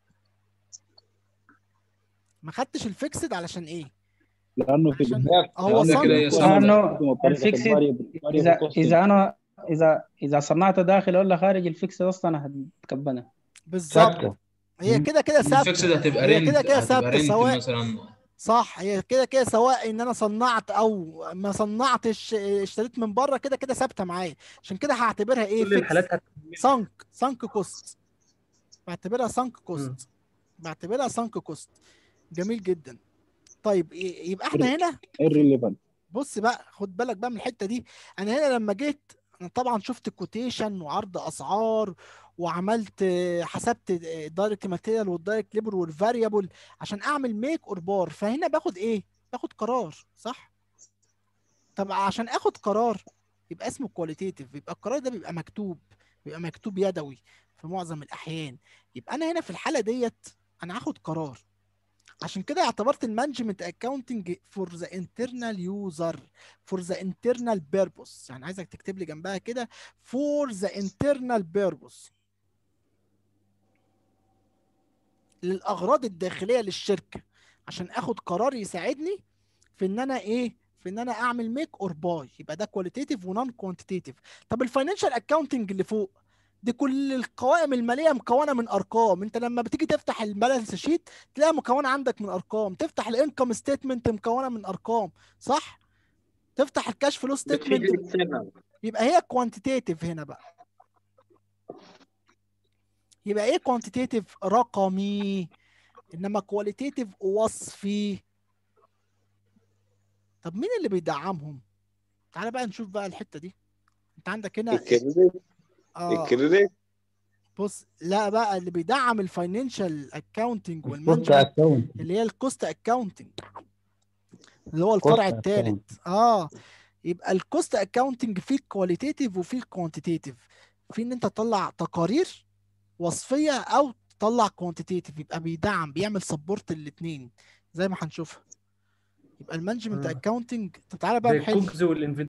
ما خدتش الفيكسد علشان ايه لانه في عشان البداية هو لأنه كده صنع يسمى لانه الفيكسد اذا الفيكسد اذا انا اذا اذا صنعت داخل ولا خارج الفيكسد اصلا هتكبنها بالظبط ثابته هي مم. كده كده الفيكسد ثابته هتبقى هي رنت كده كده هتبقى ثابته رنت سواء مثلا صح هي كده كده سواء ان انا صنعت او ما صنعتش آه، اشتريت من بره كده كده ثابته معايا عشان كده هعتبرها ايه كل فيكس الحالات هت... سانك سانك كوست بعتبرها سانك مم. كوست بعتبرها سانك كوست جميل جدا طيب ي- يبقى احنا هنا irrelevant بص بقى خد بالك بقى من الحته دي انا هنا لما جيت انا طبعا شفت كوتيشن وعرض اسعار وعملت آه، حسبت الدايركت ماتيريال والدايركت ليبر والفاريبل عشان اعمل ميك اور بار فهنا باخد ايه باخد قرار صح طب عشان اخد قرار يبقى اسمه كواليتيتيف يبقى القرار ده بيبقى مكتوب بيبقى مكتوب يدوي في معظم الاحيان يبقى انا هنا في الحاله ديت انا هاخد قرار عشان كده اعتبرت المانجمنت اكاونتنج فور ذا انترنال يوزر فور ذا انترنال بيربوس يعني عايزك تكتب لي جنبها كده فور ذا انترنال بيربوس للاغراض الداخليه للشركه عشان اخد قرار يساعدني في ان انا ايه في ان انا اعمل ميك اور باي يبقى ده كواليتيتيف ونون كوانتيتيف طب الفاينانشال اكاونتنج اللي فوق دي كل القوائم الماليه مكونه من ارقام انت لما بتيجي تفتح البالانس شيت تلاقيها مكونه عندك من ارقام تفتح الانكم ستيتمنت مكونه من ارقام صح تفتح الكاش فلو بتفيد ستيتمنت الاكسل يبقى هي كوانتيتيف هنا بقى يبقى ايه كوانتيتيف رقمي انما كواليتيتيف وصفي طب مين اللي بيدعمهم تعالى بقى نشوف بقى الحته دي انت عندك هنا الكريدت اه الكريدت بص لا بقى اللي بيدعم الفاينانشال اكاونتنج كوست والمانجمنت اكونت اللي هي الكوست اكاونتنج اللي هو الفرع كوست الثالث اه يبقى الكوست اكاونتنج فيه الكواليتيتيف وفيه الكوانتيتيف في ان انت تطلع تقارير وصفيه او تطلع كوانتيتيف يبقى بيدعم بيعمل سبورت الاثنين زي ما هنشوفها يبقى المانجمنت مم. اكاونتنج طب تعالى بقى زي نحل الكوكز والانفنتوري